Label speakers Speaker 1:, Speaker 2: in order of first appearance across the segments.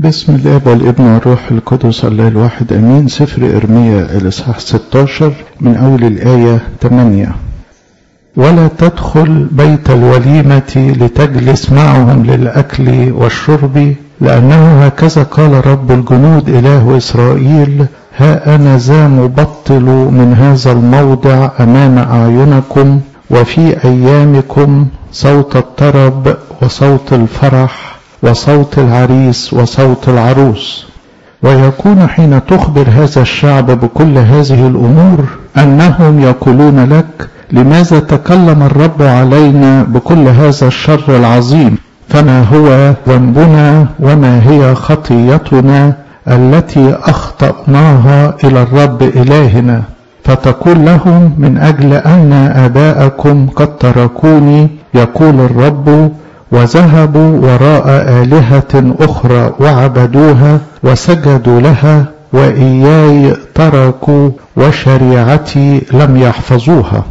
Speaker 1: بسم الاب والابن والروح القدس الله الواحد امين سفر ارميا الاصحاح 16 من اول الايه 8 ولا تدخل بيت الوليمه لتجلس معهم للاكل والشرب لانه هكذا قال رب الجنود اله اسرائيل ها انا ذا مبطل من هذا الموضع امام اعينكم وفي ايامكم صوت الطرب وصوت الفرح وصوت العريس وصوت العروس ويكون حين تخبر هذا الشعب بكل هذه الامور انهم يقولون لك لماذا تكلم الرب علينا بكل هذا الشر العظيم فما هو ذنبنا وما هي خطيتنا التي اخطاناها الى الرب الهنا فتقول لهم من اجل ان اباءكم قد تركوني يقول الرب وذهبوا وراء آلهة أخرى وعبدوها وسجدوا لها وإياي تركوا وشريعتي لم يحفظوها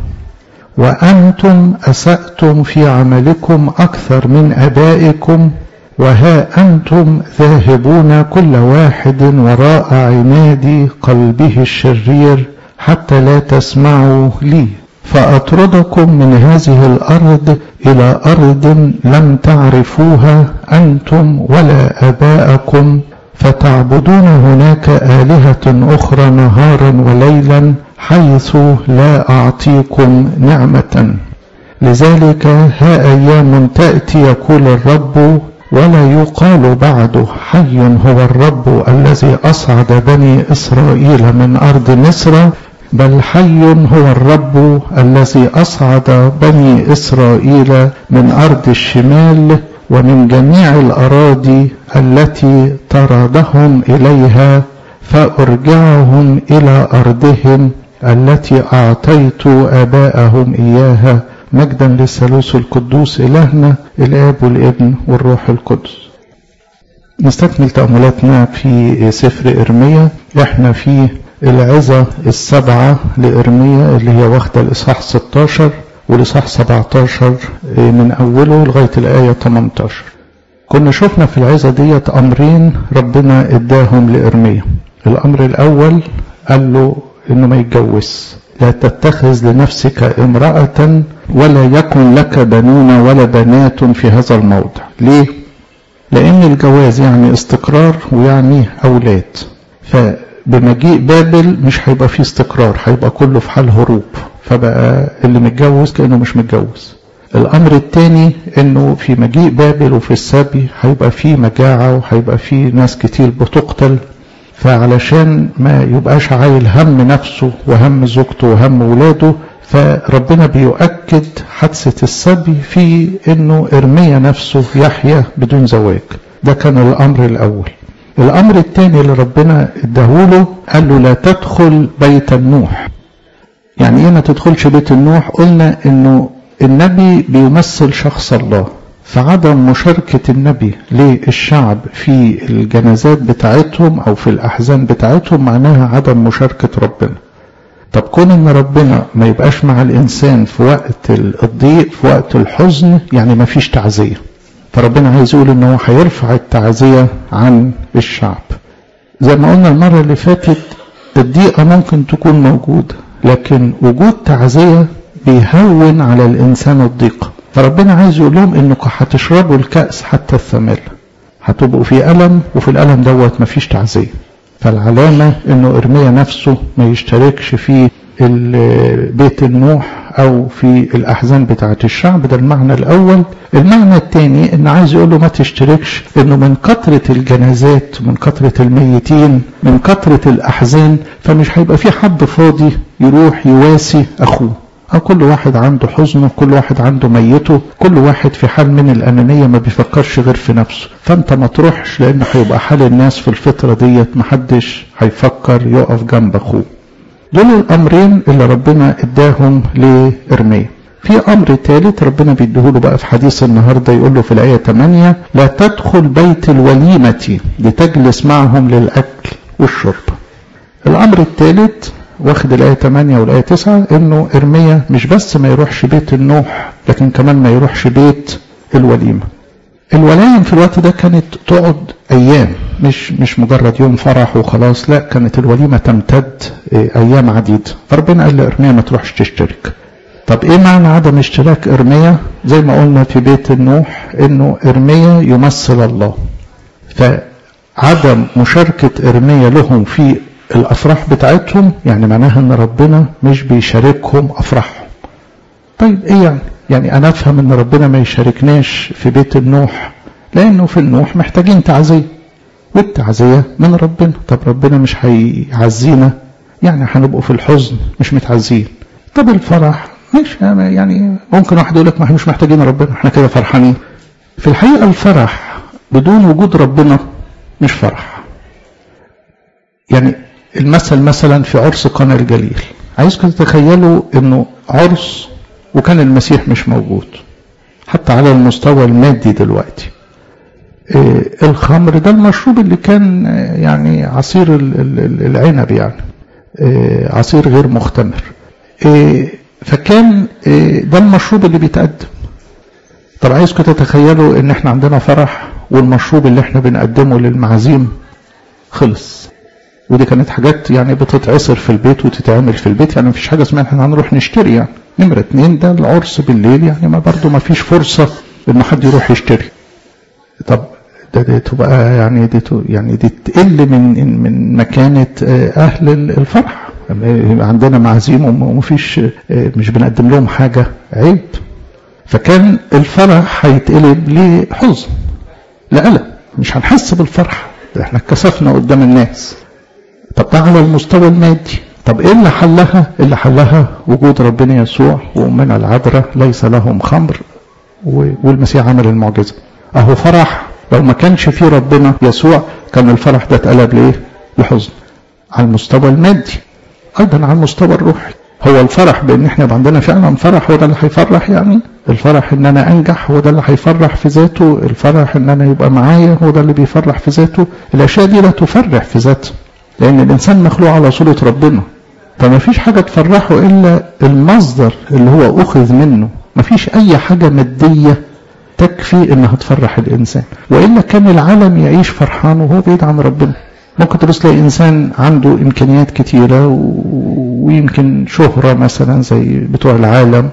Speaker 1: وأنتم أسأتم في عملكم أكثر من أبائكم وها أنتم ذاهبون كل واحد وراء عناد قلبه الشرير حتى لا تسمعوا لي فأطردكم من هذه الأرض إلى أرض لم تعرفوها أنتم ولا آباءكم فتعبدون هناك آلهة أخرى نهارا وليلا حيث لا أعطيكم نعمة لذلك ها أيام تأتي يقول الرب ولا يقال بعد حي هو الرب الذي أصعد بني إسرائيل من أرض مصر بل حي هو الرب الذي أصعد بني إسرائيل من أرض الشمال ومن جميع الأراضي التي طردهم إليها فأرجعهم إلى أرضهم التي أعطيت آباءهم إياها مجدا للثالوث القدوس إلهنا الآب والابن والروح القدس نستكمل تأملاتنا في سفر إرميا احنا في العظة السبعة لإرميا اللي هي واخدة الإصحاح 16 والإصحاح 17 من أوله لغاية الآية 18 كنا شفنا في العظة ديت أمرين ربنا إداهم لإرميا الأمر الأول قال له إنه ما يتجوز لا تتخذ لنفسك امرأة ولا يكن لك بنون ولا بنات في هذا الموضع ليه؟ لأن الجواز يعني استقرار ويعني أولاد ف بمجيء بابل مش هيبقى فيه استقرار هيبقى كله في حال هروب فبقى اللي متجوز كأنه مش متجوز الأمر الثاني إنه في مجيء بابل وفي السبي هيبقى فيه مجاعة وهيبقى فيه ناس كتير بتقتل فعلشان ما يبقاش عايل هم نفسه وهم زوجته وهم ولاده فربنا بيؤكد حادثة السبي في إنه إرميا نفسه يحيا بدون زواج ده كان الأمر الأول الامر الثاني اللي ربنا اداهوله قال له لا تدخل بيت النوح يعني ايه ما تدخلش بيت النوح قلنا انه النبي بيمثل شخص الله فعدم مشاركة النبي للشعب في الجنازات بتاعتهم او في الاحزان بتاعتهم معناها عدم مشاركة ربنا طب كون ان ربنا ما يبقاش مع الانسان في وقت الضيق في وقت الحزن يعني ما فيش تعزيه فربنا عايز يقول ان هو هيرفع التعزية عن الشعب زي ما قلنا المرة اللي فاتت الضيقة ممكن تكون موجودة لكن وجود تعزية بيهون على الإنسان الضيقة فربنا عايز يقول لهم انكم هتشربوا الكأس حتى الثمال هتبقوا في ألم وفي الألم دوت مفيش تعزية فالعلامة انه ارميا نفسه ما يشتركش في بيت النوح او في الاحزان بتاعه الشعب ده المعنى الاول المعنى الثاني ان عايز يقول له ما تشتركش انه من كثره الجنازات من كثره الميتين من كثره الاحزان فمش هيبقى في حد فاضي يروح يواسي اخوه كل واحد عنده حزنه كل واحد عنده ميته كل واحد في حال من الأنانية ما بيفكرش غير في نفسه فأنت ما تروحش لأن هيبقى حال الناس في الفترة ديت محدش هيفكر يقف جنب أخوه دول الأمرين اللي ربنا اداهم لإرميا في أمر ثالث ربنا بيديهوله بقى في حديث النهاردة يقول له في الآية 8 لا تدخل بيت الوليمة لتجلس معهم للأكل والشرب الأمر الثالث واخد الآية 8 والآية 9 إنه إرميا مش بس ما يروحش بيت النوح لكن كمان ما يروحش بيت الوليمة الولايم في الوقت ده كانت تقعد ايام مش مش مجرد يوم فرح وخلاص لا كانت الوليمه تمتد ايام عديده فربنا قال لارميا ما تروحش تشترك طب ايه معنى عدم اشتراك ارميا زي ما قلنا في بيت النوح انه ارميا يمثل الله فعدم مشاركه ارميا لهم في الافراح بتاعتهم يعني معناها ان ربنا مش بيشاركهم افراحهم طيب ايه يعني يعني انا افهم ان ربنا ما يشاركناش في بيت النوح لانه في النوح محتاجين تعزيه والتعزيه من ربنا طب ربنا مش هيعزينا يعني هنبقوا في الحزن مش متعزين طب الفرح مش يعني ممكن واحد يقول لك ما احنا مش محتاجين ربنا احنا كده فرحانين في الحقيقه الفرح بدون وجود ربنا مش فرح يعني المثل مثلا في عرس قنا الجليل عايزكم تتخيلوا انه عرس وكان المسيح مش موجود حتى على المستوى المادي دلوقتي إيه الخمر ده المشروب اللي كان يعني عصير العنب يعني إيه عصير غير مختمر إيه فكان ده المشروب اللي بيتقدم طب عايزكم تتخيلوا ان احنا عندنا فرح والمشروب اللي احنا بنقدمه للمعازيم خلص ودي كانت حاجات يعني بتتعصر في البيت وتتعمل في البيت يعني مفيش حاجه اسمها احنا هنروح نشتري يعني نمرة اتنين ده العرس بالليل يعني ما برضه ما فيش فرصة ان حد يروح يشتري طب ده دي تبقى يعني دي يعني دي تقل من من مكانة اهل الفرح عندنا معازيم ومفيش مش بنقدم لهم حاجة عيب فكان الفرح هيتقلب لحزن لألم مش هنحس بالفرح ده احنا اتكسفنا قدام الناس طب ده على المستوى المادي طب ايه اللي حلها اللي حلها وجود ربنا يسوع ومن العذراء ليس لهم خمر والمسيح عمل المعجزه اهو فرح لو ما كانش فيه ربنا يسوع كان الفرح ده اتقلب لايه لحزن على المستوى المادي ايضا على المستوى الروحي هو الفرح بان احنا يبقى عندنا فعلا فرح هو ده اللي هيفرح يعني الفرح ان انا انجح هو ده اللي هيفرح في ذاته الفرح ان انا يبقى معايا هو ده اللي بيفرح في ذاته الاشياء دي لا تفرح في ذاتها لأن الإنسان مخلوق على صورة ربنا فما فيش حاجة تفرحه إلا المصدر اللي هو أخذ منه ما فيش أي حاجة مادية تكفي إنها تفرح الإنسان وإلا كان العالم يعيش فرحان وهو بعيد عن ربنا ممكن تبص تلاقي إنسان عنده إمكانيات كتيرة ويمكن شهرة مثلا زي بتوع العالم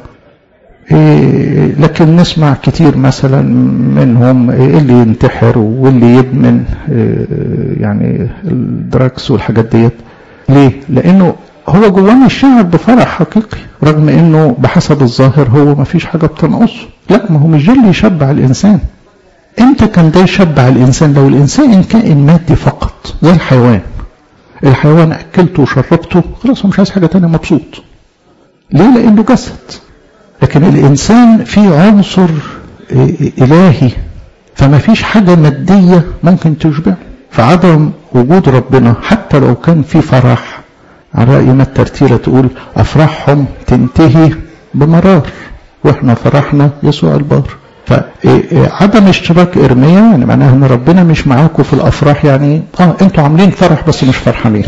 Speaker 1: إيه لكن نسمع كتير مثلا منهم إيه اللي ينتحر واللي يدمن إيه يعني الدراكس والحاجات ديت ليه؟ لانه هو جواه الشعر بفرح حقيقي رغم انه بحسب الظاهر هو ما فيش حاجه بتنقصه لا ما هو مش ده اللي يشبع الانسان امتى كان ده يشبع الانسان لو الانسان كائن مادي فقط زي الحيوان الحيوان اكلته وشربته خلاص هو مش عايز حاجه تانية مبسوط ليه لانه جسد لكن الإنسان فيه عنصر إلهي فما فيش حاجة مادية ممكن تشبعه فعدم وجود ربنا حتى لو كان في فرح على رأي ما الترتيلة تقول أفراحهم تنتهي بمرار وإحنا فرحنا يسوع البار فعدم اشتراك إرميا يعني معناها إن ربنا مش معاكم في الأفراح يعني آه أنتوا عاملين فرح بس مش فرحانين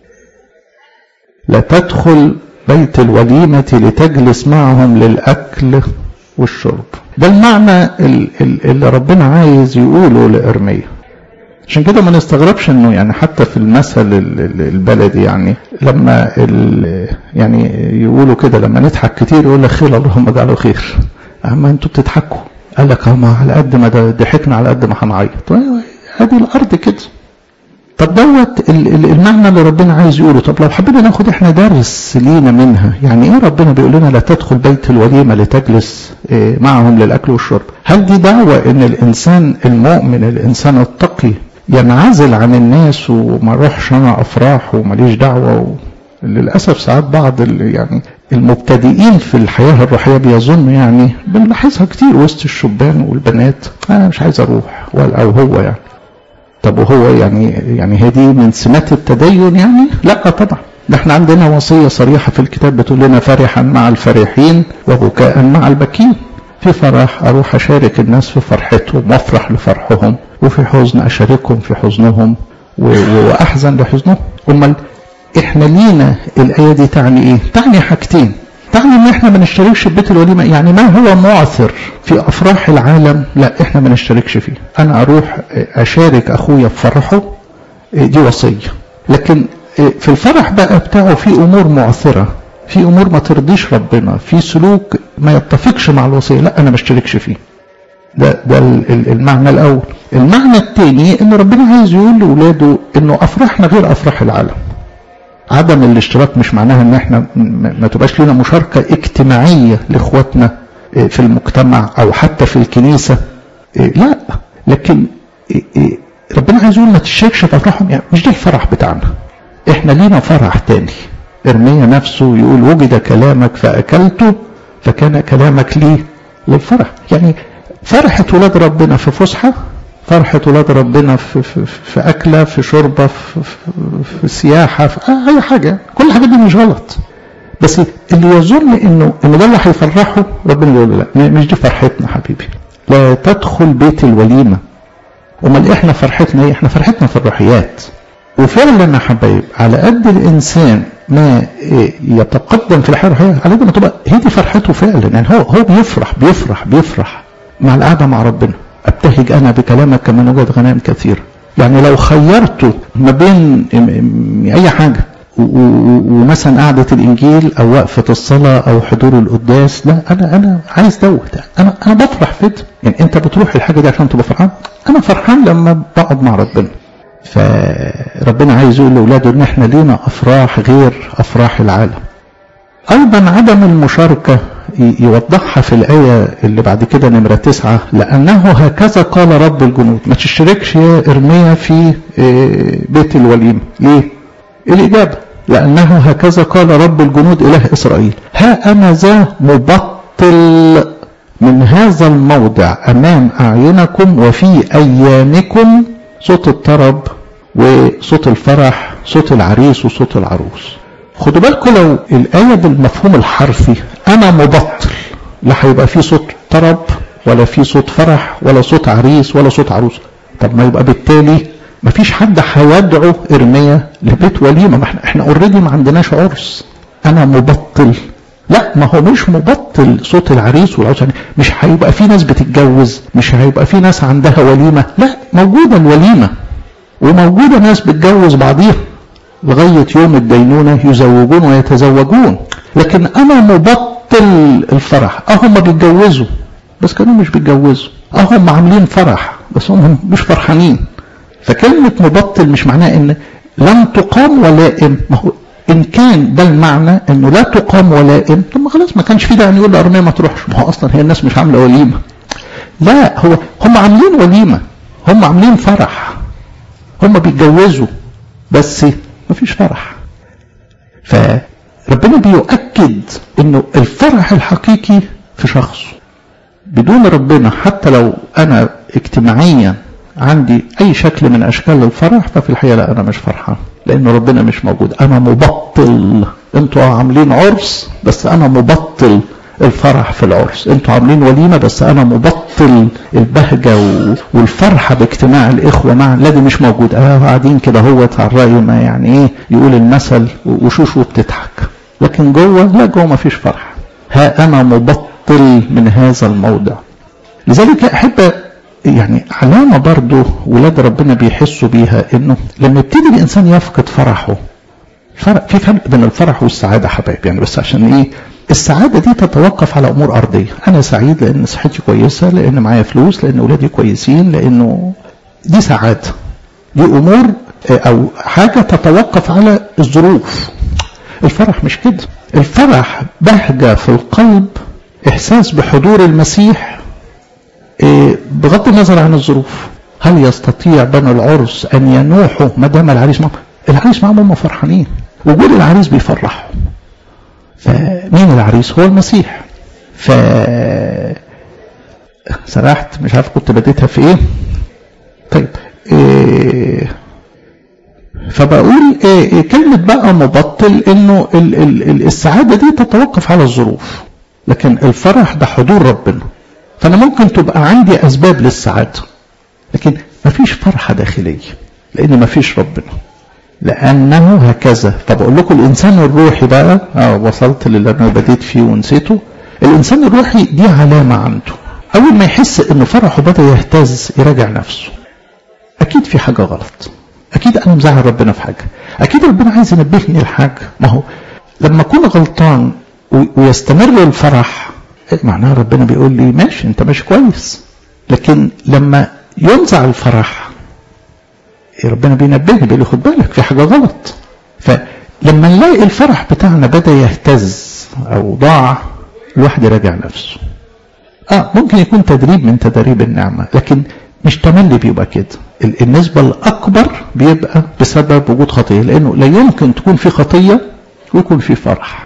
Speaker 1: لا تدخل بيت الوليمة لتجلس معهم للأكل والشرب ده المعنى اللي ربنا عايز يقوله لإرميا عشان كده ما نستغربش انه يعني حتى في المثل البلدي يعني لما يعني يقولوا كده لما نضحك كتير يقول لك خير اللهم اجعله خير اما انتوا بتضحكوا قال لك ما على قد ما ضحكنا على قد ما هنعيط هذه الارض كده طب دوت المعنى اللي ربنا عايز يقوله طب لو حبينا ناخد احنا درس لينا منها يعني ايه ربنا بيقول لنا لا تدخل بيت الوليمه لتجلس معهم للاكل والشرب هل دي دعوه ان الانسان المؤمن الانسان التقي ينعزل عن الناس وما اروحش انا افراح وماليش دعوه و... للاسف ساعات بعض يعني المبتدئين في الحياه الروحيه بيظنوا يعني بنلاحظها كتير وسط الشبان والبنات انا مش عايز اروح ولا او هو يعني طب وهو يعني يعني هي دي من سمات التدين يعني؟ لا طبعا ده احنا عندنا وصية صريحة في الكتاب بتقول لنا فرحا مع الفرحين وبكاء مع البكين في فرح أروح أشارك الناس في فرحتهم وأفرح لفرحهم وفي حزن أشاركهم في حزنهم وأحزن لحزنهم أمال إحنا لينا الآية دي تعني إيه؟ تعني حاجتين تعني ان احنا ما نشتركش في بيت الوليمه يعني ما هو معثر في افراح العالم لا احنا ما نشتركش فيه انا اروح اشارك اخويا في فرحه دي وصيه لكن في الفرح بقى بتاعه في امور معثره في امور ما ترضيش ربنا في سلوك ما يتفقش مع الوصيه لا انا ما اشتركش فيه ده ده المعنى الاول المعنى الثاني ان ربنا عايز يقول لاولاده انه افراحنا غير افراح العالم عدم الاشتراك مش معناها ان احنا ما تبقاش لنا مشاركه اجتماعيه لاخواتنا في المجتمع او حتى في الكنيسه لا لكن ربنا عايز يقول ما تشاركش في افراحهم يعني مش ده الفرح بتاعنا احنا لينا فرح تاني ارميا نفسه يقول وجد كلامك فاكلته فكان كلامك لي للفرح يعني فرحة ولاد ربنا في فسحة فرحة ولاد ربنا في, في, في أكلة في شربة في, في, في سياحة في أي حاجة كل الحاجات دي مش غلط بس اللي يظن انه ان ده اللي هيفرحه ربنا يقول له لا مش دي فرحتنا حبيبي لا تدخل بيت الوليمة امال احنا فرحتنا ايه احنا فرحتنا في الروحيات وفعلا يا حبايب على قد الانسان ما يتقدم في الحياه الروحيه على قد ما تبقى هي دي فرحته فعلا يعني هو هو بيفرح بيفرح بيفرح مع القعده مع ربنا ابتهج انا بكلامك كما نوجد غنائم كثيره يعني لو خيرته ما بين اي حاجه ومثلا قعدة الإنجيل أو وقفة الصلاة أو حضور القداس لا أنا أنا عايز دوت أنا أنا بفرح في ده يعني أنت بتروح الحاجة دي عشان تبقى فرحان أنا فرحان لما بقعد مع ربنا فربنا عايز يقول لأولاده إن إحنا لينا أفراح غير أفراح العالم أيضا عدم المشاركة يوضحها في الآية اللي بعد كده نمرة تسعة لأنه هكذا قال رب الجنود ما تشتركش يا إرميا في بيت الوليمة ليه؟ الإجابة لأنه هكذا قال رب الجنود إله إسرائيل ها أنا ذا مبطل من هذا الموضع أمام أعينكم وفي أيامكم صوت الطرب وصوت الفرح صوت العريس وصوت العروس خدوا بالكم لو الآية بالمفهوم الحرفي أنا مبطل لا هيبقى في صوت طرب ولا في صوت فرح ولا صوت عريس ولا صوت عروس طب ما يبقى بالتالي ما فيش حد هيدعو ارميا لبيت وليمه ما احنا احنا اوريدي ما عندناش عرس انا مبطل لا ما هو مش مبطل صوت العريس والعروس يعني مش هيبقى في ناس بتتجوز مش هيبقى في ناس عندها وليمه لا موجوده الوليمه وموجوده ناس بتجوز بعضيها لغايه يوم الدينونه يزوجون ويتزوجون لكن انا مبطل الفرح اه هم بيتجوزوا بس كانوا مش بيتجوزوا اه هم عاملين فرح بس هم مش فرحانين فكلمة مبطل مش معناها ان لن تقام ولائم ما هو ان كان ده المعنى انه لا تقام ولائم طب ما خلاص ما كانش في داعي يقول لارميه ما تروحش ما هو اصلا هي الناس مش عامله وليمه لا هو هم عاملين وليمه هم عاملين فرح هم بيتجوزوا بس ما فيش فرح فربنا بيؤكد انه الفرح الحقيقي في شخصه بدون ربنا حتى لو انا اجتماعيا عندي اي شكل من اشكال الفرح ففي الحقيقه لا انا مش فرحان لان ربنا مش موجود انا مبطل انتوا عاملين عرس بس انا مبطل الفرح في العرس انتوا عاملين وليمه بس انا مبطل البهجه والفرحه باجتماع الاخوه معا لا دي مش موجود اه قاعدين كده هو على الراي ما يعني ايه يقول المثل وشوشو بتضحك لكن جوه لا جوه ما فيش فرح ها انا مبطل من هذا الموضع لذلك احب يعني علامة برضو ولاد ربنا بيحسوا بيها انه لما يبتدي الانسان يفقد فرحه فرق في فرق بين الفرح والسعادة حبايب يعني بس عشان ايه السعادة دي تتوقف على امور ارضية انا سعيد لان صحتي كويسة لان معايا فلوس لان اولادي كويسين لانه دي سعادة دي امور او حاجة تتوقف على الظروف الفرح مش كده الفرح بهجة في القلب احساس بحضور المسيح بغض النظر عن الظروف هل يستطيع بنو العرس ان ينوحوا ما دام العريس معهم العريس معهم هم فرحانين وجود العريس بيفرحهم فمين العريس هو المسيح ف سرحت مش عارف كنت بديتها في ايه طيب إيه فبقول إيه كلمة بقى مبطل انه ال ال السعادة دي تتوقف على الظروف لكن الفرح ده حضور ربنا فأنا ممكن تبقى عندي أسباب للسعادة لكن مفيش فرحة داخلية لأن مفيش ربنا لأنه هكذا فبقول لكم الإنسان الروحي بقى اه وصلت للي أنا بديت فيه ونسيته الإنسان الروحي دي علامة عنده أول ما يحس إن فرحه بدأ يهتز يراجع نفسه أكيد في حاجة غلط أكيد أنا مزعل ربنا في حاجة أكيد ربنا عايز ينبهني لحاجة ما هو لما أكون غلطان ويستمر الفرح معناها ربنا بيقول لي ماشي أنت ماشي كويس لكن لما ينزع الفرح ربنا بينبهني بيقول لي خد بالك في حاجة غلط فلما نلاقي الفرح بتاعنا بدأ يهتز أو ضاع الواحد يراجع نفسه اه ممكن يكون تدريب من تدريب النعمة لكن مش تملي بيبقى كده النسبة الأكبر بيبقى بسبب وجود خطية لأنه لا يمكن تكون في خطية ويكون في فرح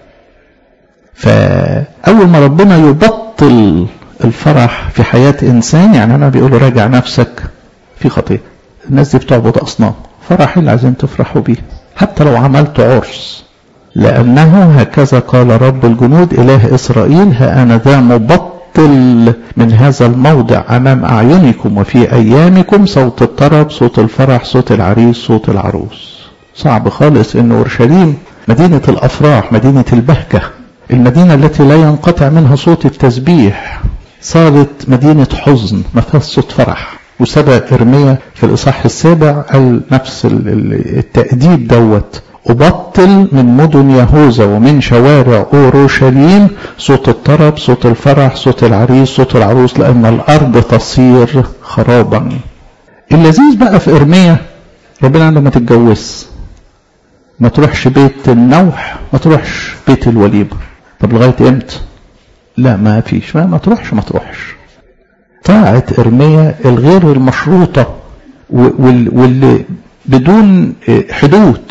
Speaker 1: فأول ما ربنا يبطل الفرح في حياة إنسان يعني أنا بيقول راجع نفسك في خطية الناس دي بتعبد أصنام فرح اللي عايزين تفرحوا بيه حتى لو عملت عرس لأنه هكذا قال رب الجنود إله إسرائيل ها أنا ذا مبطل من هذا الموضع أمام أعينكم وفي أيامكم صوت الطرب صوت الفرح صوت العريس صوت العروس صعب خالص إن أورشليم مدينة الأفراح مدينة البهجة المدينة التي لا ينقطع منها صوت التسبيح صارت مدينة حزن ما فيهاش صوت فرح وسبق إرميا في الإصحاح السابع قال نفس التأديب دوت أبطل من مدن يهوذا ومن شوارع أورشليم صوت الطرب صوت الفرح صوت العريس صوت العروس لأن الأرض تصير خرابا اللذيذ بقى في إرميا ربنا عنده ما تتجوز ما تروحش بيت النوح ما تروحش بيت الوليمة طب لغاية امتى لا ما فيش ما, ما تروحش ما تروحش طاعة إرميا الغير المشروطة واللي بدون حدود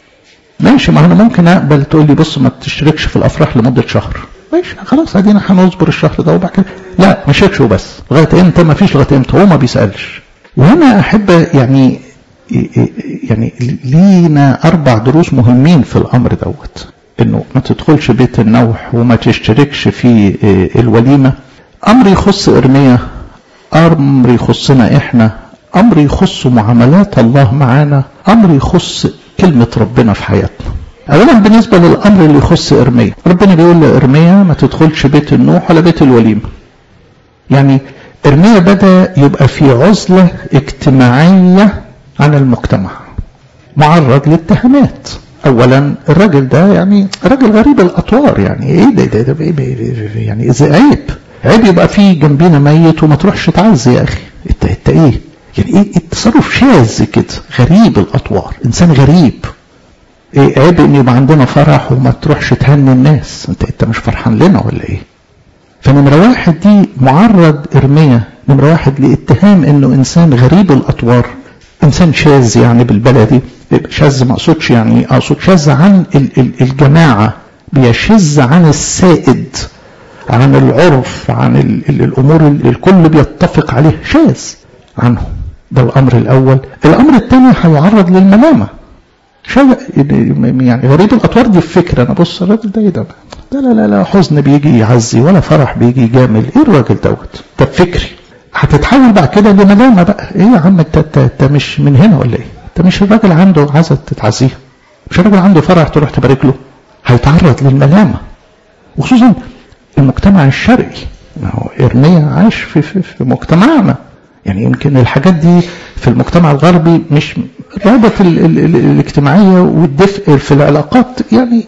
Speaker 1: ماشي ما انا ممكن اقبل تقول لي بص ما تشتركش في الافراح لمده شهر ماشي خلاص ادينا هنصبر الشهر ده وبعد كده لا ما شيكش وبس لغايه امتى ما فيش لغايه امتى هو ما بيسالش وهنا احب يعني يعني لينا اربع دروس مهمين في الامر دوت انه ما تدخلش بيت النوح وما تشتركش في الوليمه امر يخص ارميا امر يخصنا احنا امر يخص معاملات الله معانا امر يخص كلمة ربنا في حياتنا أولا بالنسبة للأمر اللي يخص إرميا ربنا بيقول لإرميا ما تدخلش بيت النوح ولا بيت الوليمة يعني إرميا بدأ يبقى في عزلة اجتماعية عن المجتمع معرض للاتهامات أولا الراجل ده يعني راجل غريب الأطوار يعني إيه ده, ده, ده, ده يعني إذا عيب عيب يبقى في جنبينا ميت وما تروحش تعزي يا أخي أنت أنت إيه يعني ايه التصرف شاذ كده غريب الاطوار انسان غريب ايه عيب ان يبقى عندنا فرح وما تروحش تهني الناس انت انت مش فرحان لنا ولا ايه فنمرة واحد دي معرض ارميا نمرة واحد لاتهام انه انسان غريب الاطوار انسان شاذ يعني بالبلدي شاذ ما اقصدش يعني اقصد شاذ عن الجماعة بيشذ عن السائد عن العرف عن الامور اللي الكل بيتفق عليه شاذ عنه ده الأمر الأول الأمر الثاني هيعرض للملامة شيء يعني غريب الأطوار دي الفكرة أنا بص الراجل ده إيه ده لا لا لا لا حزن بيجي يعزي ولا فرح بيجي يجامل إيه الراجل دوت ده فكري هتتحول بعد كده لملامة بقى إيه يا عم أنت أنت مش من هنا ولا إيه؟ أنت مش الراجل عنده عايزة تتعزيه مش الراجل عنده فرح تروح تبارك له هيتعرض للملامة وخصوصا المجتمع الشرقي ما هو إرميا عايش في, في, في مجتمعنا يعني يمكن الحاجات دي في المجتمع الغربي مش الرغبة الاجتماعية والدفء في العلاقات يعني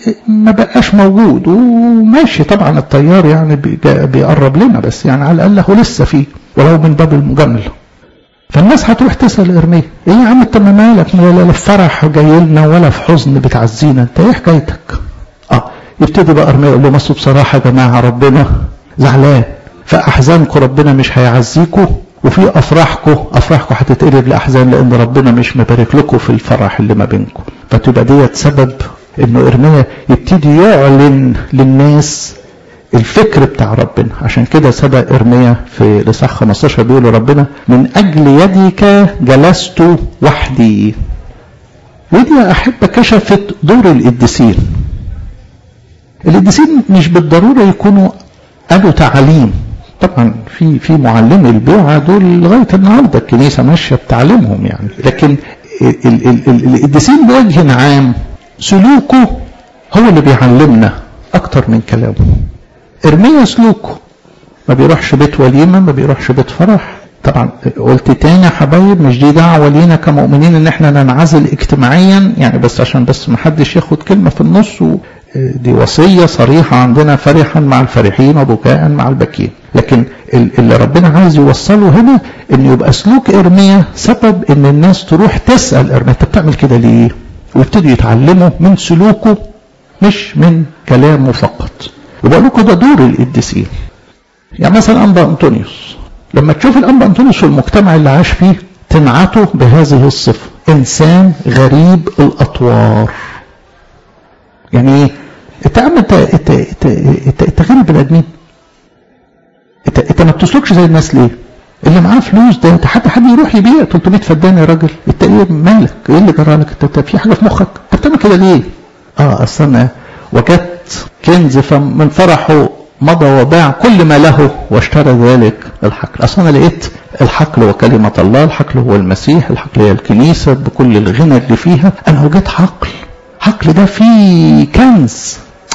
Speaker 1: ما بقاش موجود وماشي طبعا التيار يعني بيقرب لنا بس يعني على الأقل هو لسه فيه ولو من باب المجاملة فالناس هتروح تسأل إرميا إيه يا عم أنت ما مالك ولا لا في فرح جاي لنا ولا في حزن بتعزينا أنت إيه حكايتك؟ أه يبتدي بقى إرميا يقول له بس بصراحة يا جماعة ربنا زعلان فأحزانكم ربنا مش هيعزيكم وفي افراحكم افراحكم هتتقلب لاحزان لان ربنا مش مبارك لكم في الفرح اللي ما بينكم فتبقى ديت سبب انه ارميا يبتدي يعلن للناس الفكر بتاع ربنا عشان كده سبق ارميا في الاصحاح 15 بيقول ربنا من اجل يدك جلست وحدي ودي احب كشفت دور القديسين القديسين مش بالضروره يكونوا قالوا تعاليم طبعا في في معلمي البيعة دول لغاية النهاردة الكنيسة ماشية بتعلمهم يعني لكن القديسين بوجه عام سلوكه هو اللي بيعلمنا اكتر من كلامه ارميا سلوكه ما بيروحش بيت وليمه ما بيروحش بيت فرح طبعا قلت تاني يا حبايب مش دي دعوه لينا كمؤمنين ان احنا ننعزل اجتماعيا يعني بس عشان بس ما حدش ياخد كلمه في النص دي وصيه صريحه عندنا فرحا مع الفرحين وبكاء مع البكين لكن اللي ربنا عايز يوصله هنا ان يبقى سلوك ارميا سبب ان الناس تروح تسال ارميا انت بتعمل كده ليه؟ ويبتدوا يتعلموا من سلوكه مش من كلامه فقط وبقول لكم ده دور القديسين يعني مثلا انبا انطونيوس لما تشوف الانبا انطونيوس في المجتمع اللي عاش فيه تنعته بهذه الصفه انسان غريب الاطوار يعني ايه انت يا عم انت انت انت انت, انت غير البني ادمين انت انت ما بتسلكش زي الناس ليه؟ اللي معاه فلوس ده حتى حد يروح يبيع 300 فدان يا راجل انت ايه مالك؟ ايه اللي جرى لك؟ انت في حاجه في مخك؟ انت بتعمل كده ليه؟ اه اصل انا وجدت كنز فمن فرحه مضى وباع كل ما له واشترى ذلك الحقل اصل انا لقيت الحقل هو كلمه الله الحقل هو المسيح الحقل هي الكنيسه بكل الغنى اللي فيها انا وجدت حقل حقل ده فيه كنز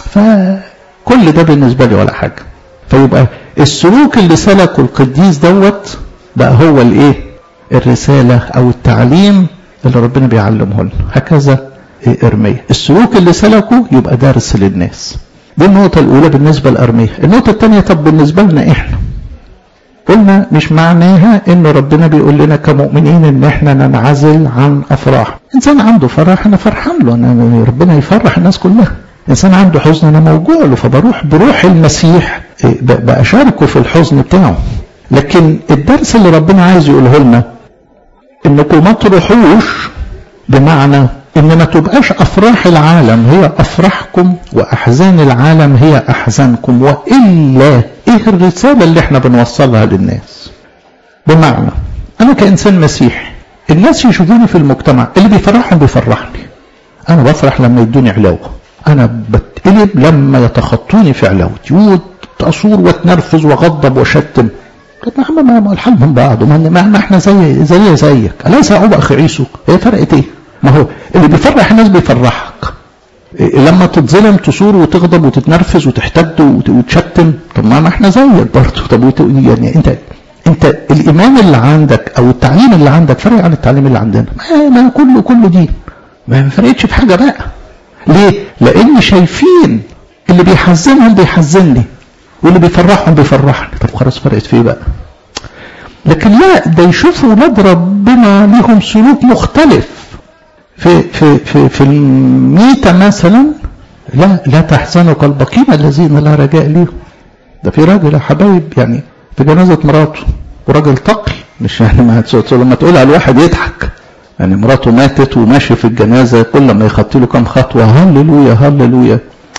Speaker 1: فكل ده بالنسبه لي ولا حاجه فيبقى السلوك اللي سلكه القديس دوت بقى هو الايه الرساله او التعليم اللي ربنا بيعلمه لنا هكذا ارميا السلوك اللي سلكه يبقى درس للناس دي النقطة الأولى بالنسبة لأرميا النقطة الثانية طب بالنسبة لنا إحنا قلنا مش معناها إن ربنا بيقول لنا كمؤمنين إن إحنا ننعزل عن أفراح إنسان عنده فرح أنا فرحان له أنا ربنا يفرح الناس كلها إنسان عنده حزن أنا موجوع له فبروح بروح المسيح بأشاركه في الحزن بتاعه لكن الدرس اللي ربنا عايز يقوله لنا إنكم ما تروحوش بمعنى ان ما تبقاش افراح العالم هي افراحكم واحزان العالم هي احزانكم والا ايه الرساله اللي احنا بنوصلها للناس بمعنى انا كانسان مسيحي الناس يشوفوني في المجتمع اللي بيفرحهم بيفرحني انا بفرح لما يدوني علاوه انا بتقلب لما يتخطوني في علاوتي وتصور واتنرفز واغضب واشتم طب ما احنا ما الحال من بعض ما احنا زي زي زيك اليس يعقوب اخي عيسو هي فرقت ايه ما هو اللي بيفرح الناس بيفرحك لما تتظلم تصور وتغضب وتتنرفز وتحتد وتشتم طب ما احنا زيك برضه طب يعني انت انت الايمان اللي عندك او التعليم اللي عندك فرق عن التعليم اللي عندنا ما, ما كله كله دين ما فرقتش في حاجه بقى ليه؟ لان شايفين اللي بيحزنهم بيحزنني واللي بيفرحهم بيفرحني طب خلاص فرقت في ايه بقى؟ لكن لا ده يشوفوا ولاد ربنا ليهم سلوك مختلف في في في في الميتة مثلا لا لا تحزنوا كالبقين الذين لا رجاء ليهم ده في راجل يا حبايب يعني في جنازة مراته وراجل تقي مش يعني ما لما تقول على الواحد يضحك يعني مراته ماتت وماشي في الجنازة كل ما يخطي له كام خطوة هللويا هللويا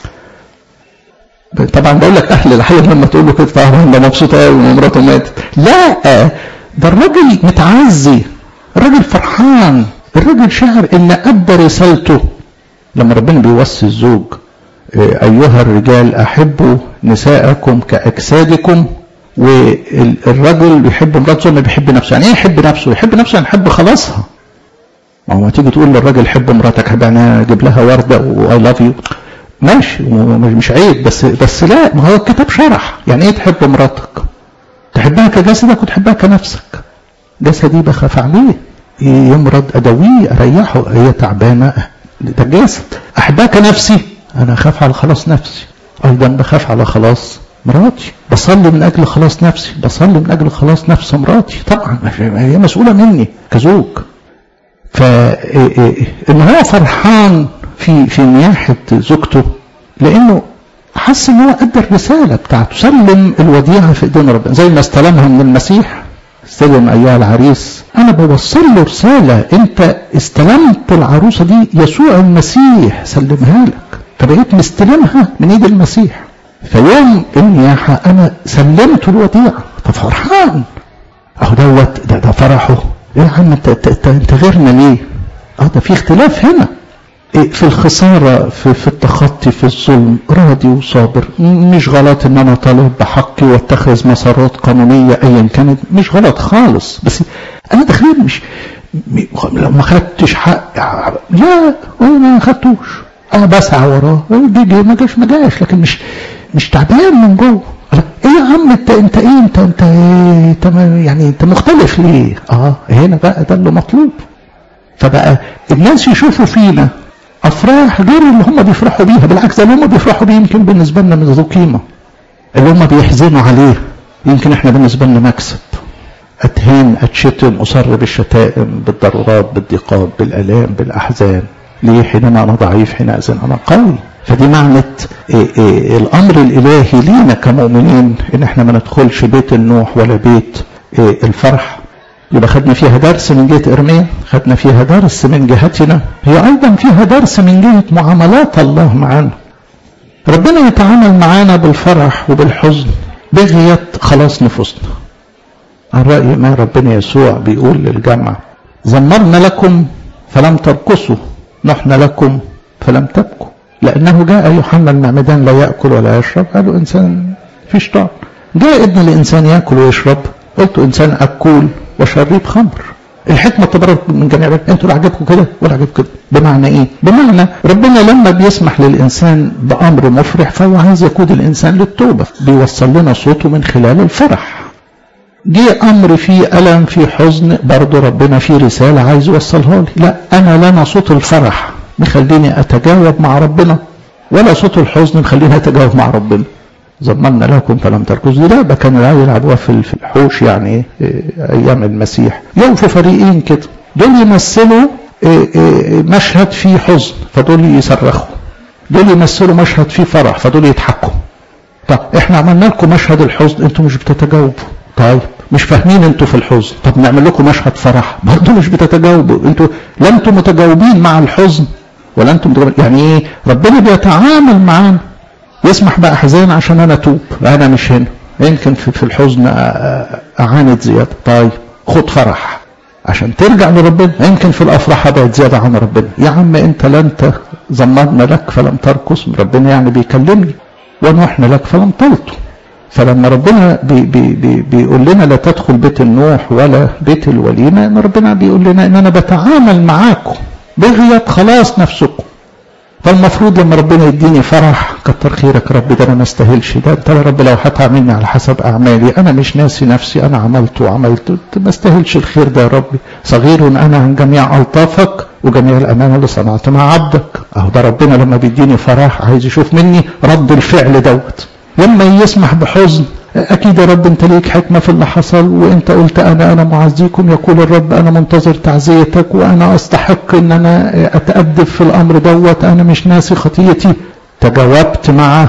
Speaker 1: طبعا بقول لك اهل الحي لما تقول له كده طبعا ده مبسوط قوي ان مراته ماتت لا ده الراجل متعزي الراجل فرحان الراجل شعر ان ادى رسالته لما ربنا بيوصي الزوج ايها الرجال احبوا نساءكم كاجسادكم والرجل بيحب مراته زي ما بيحب نفسه يعني ايه يحب نفسه يحب نفسه يعني يحب خلاصها ما هو تيجي تقول للراجل حب مراتك حب يعني اجيب لها ورده واي لاف يو ماشي مش عيب بس بس لا ما هو الكتاب شرح يعني ايه تحب مراتك تحبها كجسدك وتحبها كنفسك جسدي بخاف عليه يمرض ادويه اريحه هي تعبانه ده جسد احبها كنفسي انا اخاف على خلاص نفسي ايضا بخاف على خلاص مراتي بصلي من اجل خلاص نفسي بصلي من اجل خلاص نفس مراتي طبعا هي مسؤوله مني كزوج ف ان هو فرحان في في نياحه زوجته لانه حس ان هو ادى الرساله بتاعته سلم الوديعه في ايدين ربنا زي ما استلمها من المسيح استلم ايها العريس انا بوصل له رساله انت استلمت العروسه دي يسوع المسيح سلمها لك فبقيت مستلمها من ايد المسيح فيوم النياحه انا سلمت الوديعه ففرحان اهو دوت ده, ده فرحه ايه يا عم انت انت, انت غيرنا ليه؟ اه ده في اختلاف هنا في الخسارة في, في التخطي في الظلم راضي وصابر مش غلط ان انا طالب بحقي واتخذ مسارات قانونية ايا كانت مش غلط خالص بس انا داخلين مش لو ما خدتش حق لا ما خدتوش انا بسعى وراه بيجي ما جاش ما جاش لكن مش مش تعبان من جوه ايه يا عم انت انت ايه انت انت ايه انت يعني انت مختلف ليه اه هنا بقى ده اللي مطلوب فبقى الناس يشوفوا فينا افراح غير اللي هم بيفرحوا بيها بالعكس ده اللي هم بيفرحوا بيه يمكن بالنسبه لنا من ذو قيمه اللي هم بيحزنوا عليه يمكن احنا بالنسبه لنا مكسب اتهان اتشتم اصر بالشتائم بالضرورات بالضيقات بالالام بالاحزان ليه حينما انا ضعيف حينئذ انا قوي فدي معنى إيه إيه الامر الالهي لينا كمؤمنين ان احنا ما ندخلش بيت النوح ولا بيت إيه الفرح يبقى خدنا فيها درس من جهه ارميا خدنا فيها درس من جهتنا هي ايضا فيها درس من جهه معاملات الله معانا ربنا يتعامل معانا بالفرح وبالحزن بغية خلاص نفوسنا عن رأي ما ربنا يسوع بيقول للجمع زمرنا لكم فلم ترقصوا نحن لكم فلم تبكوا لأنه جاء يوحنا المعمدان لا يأكل ولا يشرب قالوا إنسان فيش طعم جاء ابن الإنسان يأكل ويشرب قلت إنسان أكول وشريب خمر الحكمة تبرر من جميع انتوا لا عجبكم كده ولا عجبكم كده بمعنى ايه بمعنى ربنا لما بيسمح للانسان بامر مفرح فهو عايز يقود الانسان للتوبة بيوصل لنا صوته من خلال الفرح جه امر فيه الم فيه حزن برضه ربنا فيه رسالة عايز يوصلها لي لا انا لنا صوت الفرح مخليني اتجاوب مع ربنا ولا صوت الحزن مخليني اتجاوب مع ربنا ضمنا لكم فلم تركزوا ده ده كانوا العيال يلعبوها في في الحوش يعني إيه ايام المسيح يقفوا فريقين كده دول يمثلوا إيه إيه مشهد فيه حزن فدول يصرخوا دول يمثلوا مشهد فيه فرح فدول يضحكوا طب احنا عملنا لكم مشهد الحزن انتوا مش بتتجاوبوا طيب مش فاهمين انتوا في الحزن طب نعمل لكم مشهد فرح برضه مش بتتجاوبوا انتوا لا انتوا متجاوبين مع الحزن ولا انتم متجاوبين يعني ايه ربنا بيتعامل معانا يسمح بأحزان عشان أنا أتوب أنا مش هنا يمكن في, في الحزن أعاند زيادة طيب خد فرح عشان ترجع لربنا يمكن في الأفراح أبعد زيادة عن ربنا يا عم أنت لا أنت زمرنا لك فلم ترقص ربنا يعني بيكلمني ونحن لك فلم تلطوا فلما ربنا بي بي بي بيقول لنا لا تدخل بيت النوح ولا بيت الوليمة ان ربنا بيقول لنا ان انا بتعامل معاكم بغية خلاص نفسكم فالمفروض لما ربنا يديني فرح كتر خيرك رب ده انا ما استاهلش ده انت يا رب لو هتعاملني على حسب اعمالي انا مش ناسي نفسي انا عملت وعملت ما استاهلش الخير ده يا ربي صغير انا عن جميع الطافك وجميع الامانه اللي صنعت مع عبدك اهو ده ربنا لما بيديني فرح عايز يشوف مني رد الفعل دوت لما يسمح بحزن اكيد يا رب انت ليك حكمه في اللي حصل وانت قلت انا انا معزيكم يقول الرب انا منتظر تعزيتك وانا استحق ان انا اتادب في الامر دوت انا مش ناسي خطيتي تجاوبت مع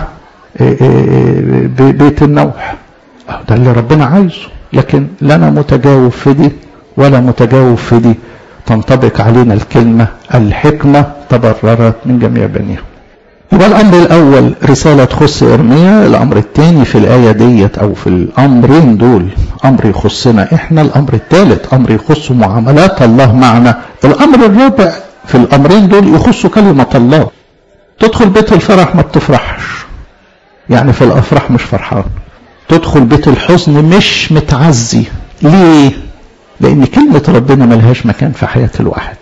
Speaker 1: بيت النوح ده اللي ربنا عايزه لكن لا انا متجاوب في دي ولا متجاوب في دي تنطبق علينا الكلمه الحكمه تبررت من جميع بنيها يبقى الامر الاول رساله تخص ارميا الامر الثاني في الايه ديت او في الامرين دول امر يخصنا احنا الامر الثالث امر يخص معاملات الله معنا الامر الرابع في الامرين دول يخص كلمه الله تدخل بيت الفرح ما بتفرحش يعني في الافراح مش فرحان تدخل بيت الحزن مش متعزي ليه لان كلمه ربنا ملهاش مكان في حياه الواحد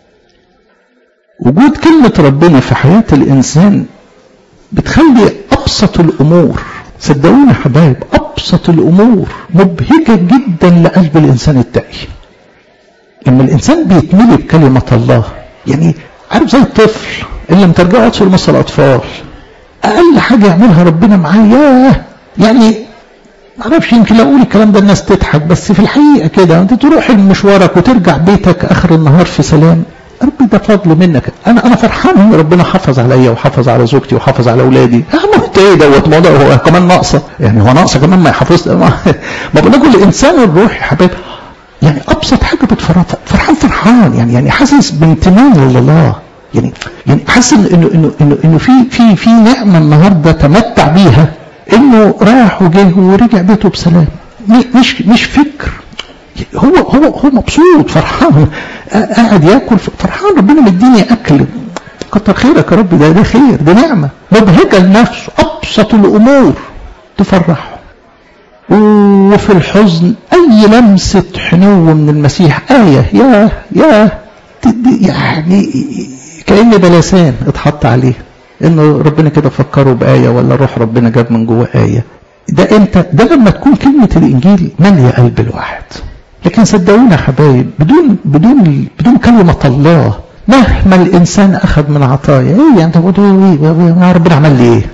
Speaker 1: وجود كلمة ربنا في حياة الإنسان بتخلي أبسط الأمور صدقوني يا حبايب أبسط الأمور مبهجة جدا لقلب الإنسان التقي لما الإنسان بيتملي بكلمة الله يعني عارف زي الطفل اللي لما ترجعوا تدخل مثل الأطفال أقل حاجة يعملها ربنا معاه ياه يعني معرفش يمكن لو اقول الكلام ده الناس تضحك بس في الحقيقه كده انت تروح مشوارك وترجع بيتك اخر النهار في سلام ربي ده فضل منك انا انا فرحان ان ربنا حافظ عليا وحافظ على زوجتي وحافظ على اولادي يا عم انت ايه دوت موضوع هو كمان ناقصه يعني هو ناقصه كمان ما يحافظ ما بقول لكم الانسان الروحي يا حبايبي يعني ابسط حاجه بتفرح فرحان فرحان يعني يعني حاسس بامتنان لله يعني يعني حاسس انه انه انه انه في في في نعمه النهارده تمتع بيها انه راح وجه ورجع بيته بسلام مش مش فكر هو هو هو مبسوط فرحان قاعد ياكل فرحان ربنا مديني اكل كتر خيرك يا رب ده ده خير ده نعمه مبهجه لنفسه ابسط الامور تفرحه وفي الحزن أي لمسة حنو من المسيح آية يا يا يعني كأن بلسان اتحط عليه انه ربنا كده فكروا بآية ولا روح ربنا جاب من جوه آية ده امتى ده لما تكون كلمة الانجيل مالية قلب الواحد لكن صدقونا يا حبايب بدون بدون بدون كلمة الله مهما الانسان اخذ من عطايا ايه يعني طب ايه ربنا عمل لي ايه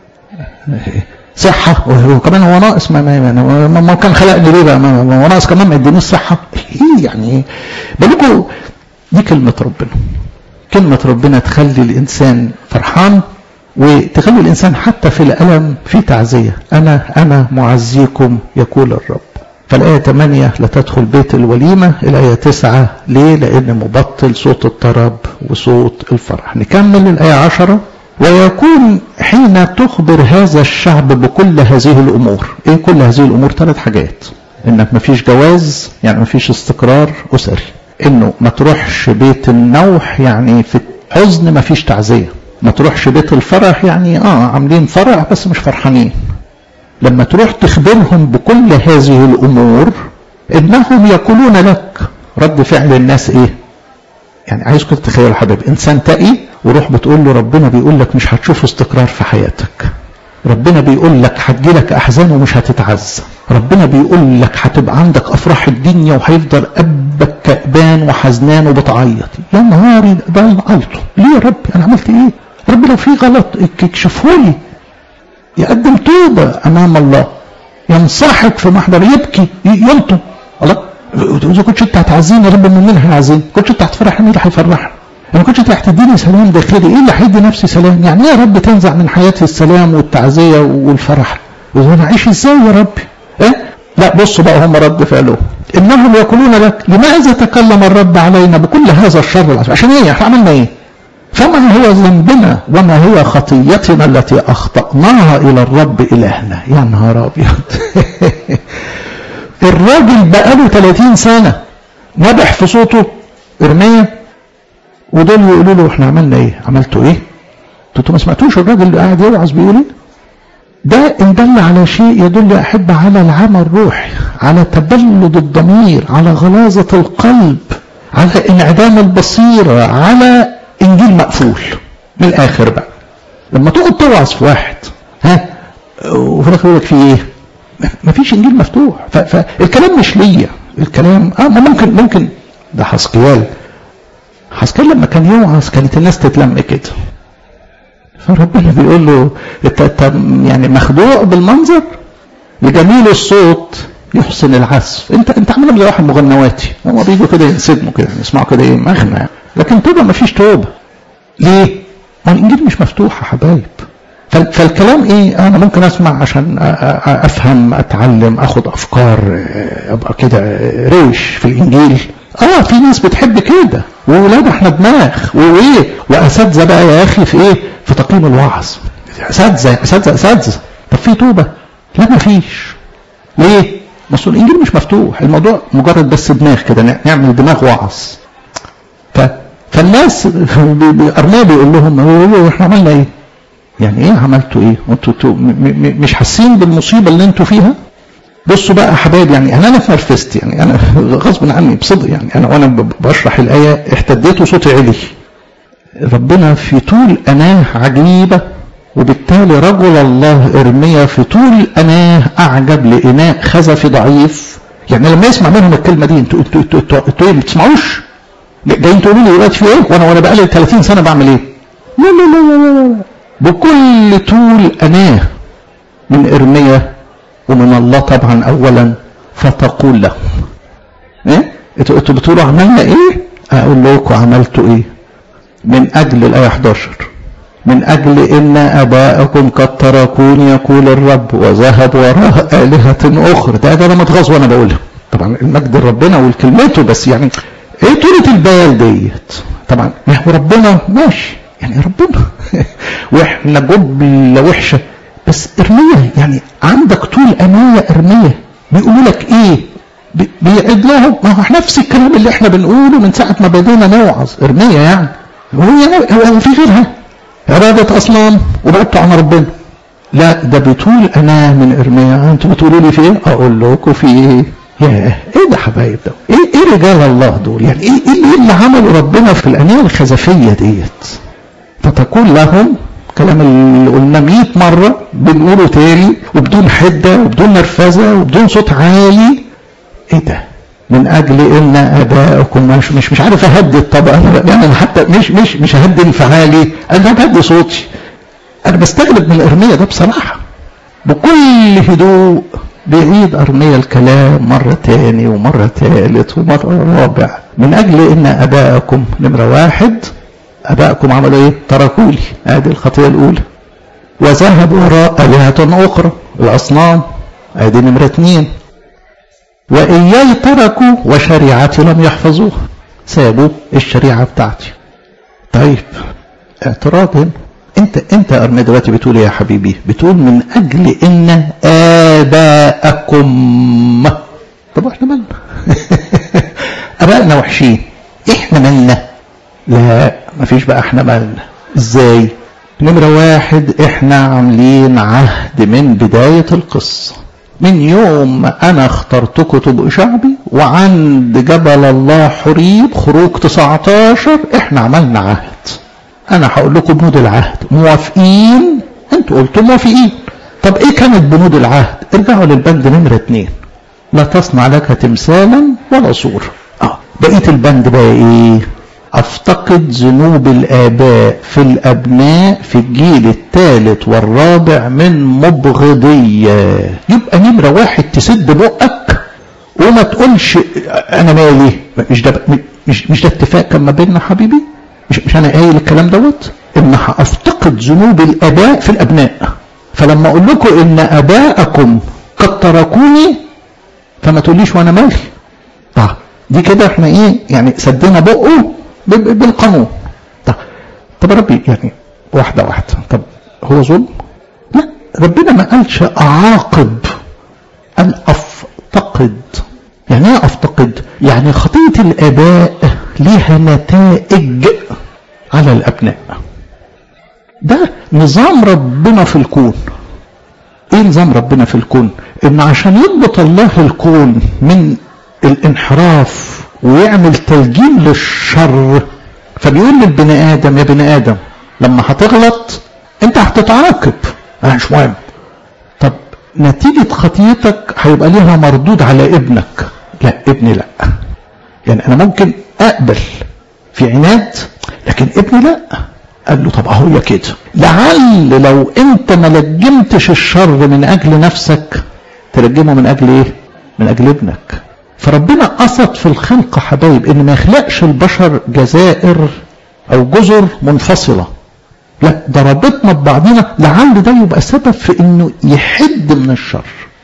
Speaker 1: صحة وكمان هو ناقص ما, ما, ما, ما كان خلقني ليه بقى ما هو ناقص كمان ما يدينيش صحة ايه يعني بالكم دي كلمة ربنا كلمة ربنا تخلي الإنسان فرحان وتخلي الإنسان حتى في الألم في تعزية أنا أنا معزيكم يقول الرب فالآية 8 لا تدخل بيت الوليمة الآية 9 ليه لأن مبطل صوت الطرب وصوت الفرح نكمل الآية 10 ويكون حين تخبر هذا الشعب بكل هذه الأمور إيه كل هذه الأمور ثلاث حاجات إنك مفيش جواز يعني مفيش استقرار أسري إنه ما تروحش بيت النوح يعني في الحزن مفيش تعزية ما تروحش بيت الفرح يعني آه عاملين فرح بس مش فرحانين لما تروح تخبرهم بكل هذه الأمور إنهم يقولون لك رد فعل الناس إيه يعني عايزكم تتخيلوا حبايبي إنسان تقي وروح بتقول له ربنا بيقول لك مش هتشوف استقرار في حياتك ربنا بيقول لك هتجيلك احزان ومش هتتعزى ربنا بيقول لك هتبقى عندك افراح الدنيا وهيفضل قلبك كأبان وحزنان وبتعيط يا نهاري ده انا غلطه ليه يا رب انا عملت ايه رب لو في غلط اكشفه لي يقدم توبه امام الله ينصحك في محضر يبكي يلطم الله اذا كنتش انت هتعزيني يا رب من مين هيعزيني كنتش انت هتفرحني مين اللي هيفرحني انا كنتش انت هتديني سلام داخلي ايه اللي هيدي نفسي سلام يعني ايه يا رب تنزع من حياتي السلام والتعزيه والفرح وانا اعيش ازاي يا رب ايه لا بصوا بقى هم رد فعلهم انهم يقولون لك لماذا تكلم الرب علينا بكل هذا الشر العظيم عشان ايه احنا عملنا ايه فما هو ذنبنا وما هي خطيتنا التي اخطاناها الى الرب الهنا يا نهار ابيض الراجل بقاله 30 سنه نبح في صوته ارميه ودول يقولوا له احنا عملنا ايه عملتوا ايه انتوا ما سمعتوش الراجل اللي قاعد يوعظ بيقول ايه ده ان دل على شيء يدل يا احب على العمى الروحي على تبلد الضمير على غلاظه القلب على انعدام البصيره على انجيل مقفول من الاخر بقى لما تقعد توعظ في واحد ها وفي الاخر يقول لك في ايه مفيش انجيل مفتوح فالكلام مش ليا الكلام اه ممكن ممكن ده حسقيال حسكال لما كان يوعظ كانت الناس تتلم كده فربنا بيقول له انت يعني مخدوع بالمنظر لجميل الصوت يحسن العزف انت انت عامل زي واحد مغنواتي هم بيجوا كده ينسجموا كده يسمعوا كده ايه مغنى لكن توبه ما فيش توبه ليه؟ ما الانجيل مش مفتوح يا حبايب فالكلام ايه انا ممكن اسمع عشان افهم اتعلم اخد افكار ابقى كده روش في الانجيل اه في ناس بتحب كده وولاد احنا دماغ وايه واساتذه بقى يا اخي في ايه في تقييم الوعظ اساتذه اساتذه اساتذه طب في توبه لا ما فيش ليه بس الانجيل مش مفتوح الموضوع مجرد بس دماغ كده نعمل دماغ وعظ ف... فالناس ارميه بيقول لهم احنا عملنا ايه يعني ايه عملتوا ايه انتوا مش حاسين بالمصيبه اللي انتوا فيها بصوا بقى يا حبايب يعني انا انا اتنرفزت يعني انا غصب عني بصدق يعني انا وانا بشرح الايه احتديت وصوتي علي ربنا في طول اناه عجيبه وبالتالي رجل الله ارميا في طول اناه اعجب لاناء خزفي ضعيف يعني لما يسمع منهم الكلمه دي انتوا انتوا انتوا انتوا انتوا ايه ما بتسمعوش؟ جايين تقولوا لي دلوقتي في ايه؟ وانا وانا بقالي 30 سنه بعمل ايه؟ لا لا لا لا لا بكل طول اناه من ارميا ومن الله طبعا اولا فتقول لهم ايه انتوا انتوا بتقولوا عملنا ايه اقول لكم عملتوا ايه من اجل الايه 11 من اجل ان اباءكم قد تركوني يقول الرب وذهب وراء الهه اخرى ده ده انا متغاظ وانا بقولها طبعا المجد لربنا والكلمته بس يعني ايه طولة البال ديت طبعا ما هو ربنا ماشي يعني ربنا واحنا جبلة وحشه بس ارمية يعني عندك طول أمانة ارمية بيقولوا لك ايه بيعد لهم ما هو نفس الكلام اللي احنا بنقوله من ساعة ما بدينا نوعظ ارمية يعني هو يعني هو في غيرها عبادة أصنام وبعدتوا عن ربنا لا ده بتقول انا من ارميا انتوا بتقولوا لي في ايه اقول لكم في ايه ياه ايه ده حبايب ده ايه ايه رجال الله دول يعني ايه ايه اللي عمله ربنا في الانيه الخزفيه ديت فتقول لهم كلام اللي قلنا 100 مره بنقوله تاني وبدون حده وبدون نرفزه وبدون صوت عالي ايه ده من اجل ان ابائكم مش مش مش عارف اهدد طبعا يعني حتى مش مش مش اهدي انفعالي انا بهدي صوتي انا بستغرب من الارميه ده بصراحه بكل هدوء بيعيد ارميه الكلام مره تاني ومره تالت ومره رابع من اجل ان ابائكم نمره واحد ابائكم عملوا ايه تركوا لي ادي الخطيه الاولى وذهبوا وراء الهه اخرى الاصنام ادي نمره اثنين وإياي تركوا وشريعتي لم يحفظوها سابوا الشريعة بتاعتي طيب اعتراض هنا انت انت يا ارمي دلوقتي بتقول ايه يا حبيبي بتقول من اجل ان اباءكم طب احنا مالنا ابائنا وحشين احنا مالنا لا مفيش بقى احنا مالنا ازاي نمرة واحد احنا عاملين عهد من بداية القصة من يوم ما انا اخترتكم تبقوا شعبي وعند جبل الله حريب خروج 19 احنا عملنا عهد انا هقول لكم بنود العهد موافقين انتوا قلتوا موافقين طب ايه كانت بنود العهد ارجعوا للبند نمرة اتنين لا تصنع لك تمثالا ولا صورة اه بقية البند بقى ايه افتقد ذنوب الاباء في الابناء في الجيل الثالث والرابع من مبغضية يبقى نمرة واحد تسد بقك وما تقولش انا مالي مش ده مش مش ده اتفاق كان ما بيننا حبيبي مش مش انا قايل الكلام دوت ان هافتقد ذنوب الاباء في الابناء فلما اقول لكم ان اباءكم قد تركوني فما تقوليش وانا مالي طب دي كده احنا ايه يعني سدينا بقه بالقانون طب طب ربي يعني واحده واحده طب هو ظلم لا ربنا ما قالش اعاقب ان افتقد يعني ايه افتقد يعني خطيه الاباء ليها نتائج على الابناء ده نظام ربنا في الكون ايه نظام ربنا في الكون ان عشان يضبط الله الكون من الانحراف ويعمل تلجيم للشر فبيقول للبني ادم يا بني ادم لما هتغلط انت هتتعاقب انا مش مهم طب نتيجة خطيتك هيبقى ليها مردود على ابنك لا ابني لا يعني انا ممكن اقبل في عناد لكن ابني لا قال له طب اهو كده لعل لو انت ما لجمتش الشر من اجل نفسك تلجمه من اجل ايه من اجل ابنك فربنا قصد في الخلق حبايب ان ما يخلقش البشر جزائر او جزر منفصله لا ده ربطنا ببعضنا لعل ده يبقى سبب في انه يحد من الشر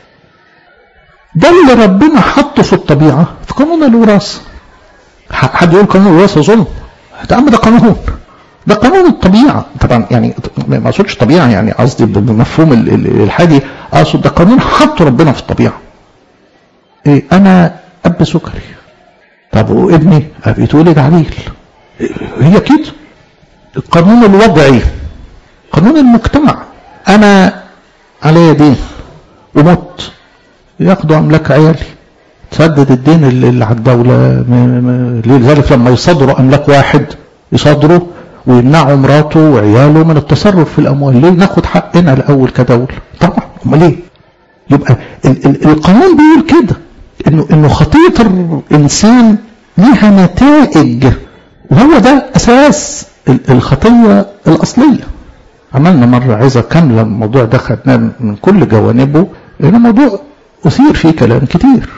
Speaker 1: ده اللي ربنا حطه في الطبيعه في قانون الوراثه حد يقول قانون الوراثه ظلم يا عم ده قانون ده قانون الطبيعه طبعا يعني ما اقصدش طبيعه يعني قصدي بالمفهوم الحادي اقصد ده قانون حطه ربنا في الطبيعه إيه انا اب سكري طب وابني بيتولد عليل هي كده القانون الوضعي قانون المجتمع انا علي دين ومت ياخدوا املاك عيالي تسدد الدين اللي على الدولة لذلك لما يصدروا املاك واحد يصدروا ويمنعوا مراته وعياله من التصرف في الاموال ليه ناخد حقنا الاول كدولة طبعا امال ايه يبقى ال ال القانون بيقول كده انه انه خطيه الانسان ليها نتائج وهو ده اساس الخطيه الاصليه عملنا مره عظه كامله الموضوع ده خدناه من كل جوانبه لان الموضوع اثير فيه كلام كتير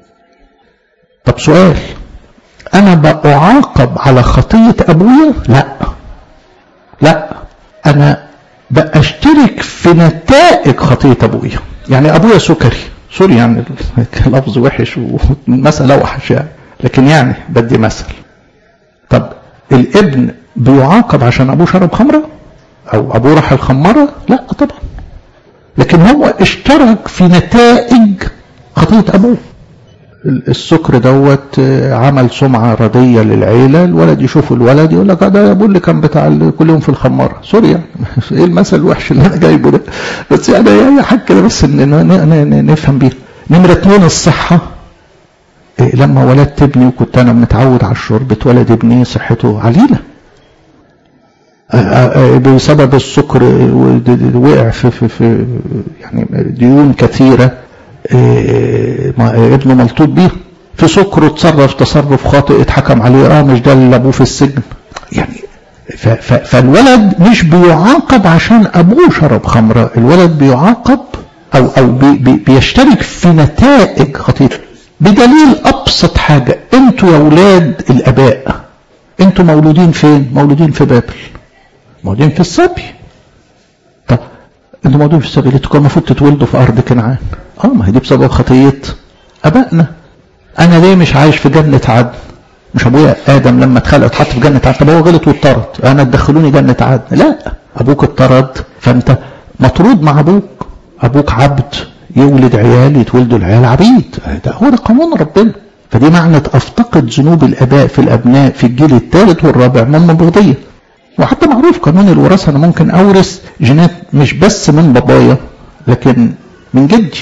Speaker 1: طب سؤال انا بعاقب على خطيه ابويا لا لا انا باشترك في نتائج خطيه ابويا يعني ابويا سكري سوري يعني لفظ وحش والمسألة وحش يعني لكن يعني بدي مثل طب الابن بيعاقب عشان ابوه شرب خمرة او ابوه راح الخمرة لا طبعا لكن هو اشترك في نتائج خطية ابوه السكر دوت عمل سمعة ردية للعيلة الولد يشوف الولد يقول لك ده ابو اللي كان بتاع كل يوم في الخمارة سوري يعني ايه المثل الوحش اللي انا جايبه ده بس يعني هي حاجة كده بس إن نفهم بيها نمرة اتنين الصحة إيه لما ولدت ابني وكنت انا متعود على الشرب اتولد ابني صحته عليلة بسبب السكر وقع في, في, في يعني ديون كثيرة ابنه ملطوط بيه في سكر اتصرف تصرف خاطئ اتحكم عليه اه مش ده اللي ابوه في السجن يعني ف ف فالولد مش بيعاقب عشان ابوه شرب خمره الولد بيعاقب او او بي بي بيشترك في نتائج خطيره بدليل ابسط حاجه انتوا يا اولاد الاباء انتوا مولودين فين مولودين في بابل مولودين في السبي طب انتوا مولودين في السبي انتوا كان المفروض تتولدوا في ارض كنعان اه ما هي دي بسبب خطيه ابائنا انا ليه مش عايش في جنه عدن مش ابويا ادم لما اتخلق اتحط في جنه عدن طب هو غلط واتطرد انا تدخلوني جنه عدن لا ابوك اتطرد فانت مطرود مع ابوك ابوك عبد يولد عيال يتولدوا العيال عبيد ده هو ده قانون ربنا فدي معنى افتقد ذنوب الاباء في الابناء في الجيل الثالث والرابع من المبغضيه وحتى معروف قانون الوراثه انا ممكن اورث جينات مش بس من بابايا لكن من جدي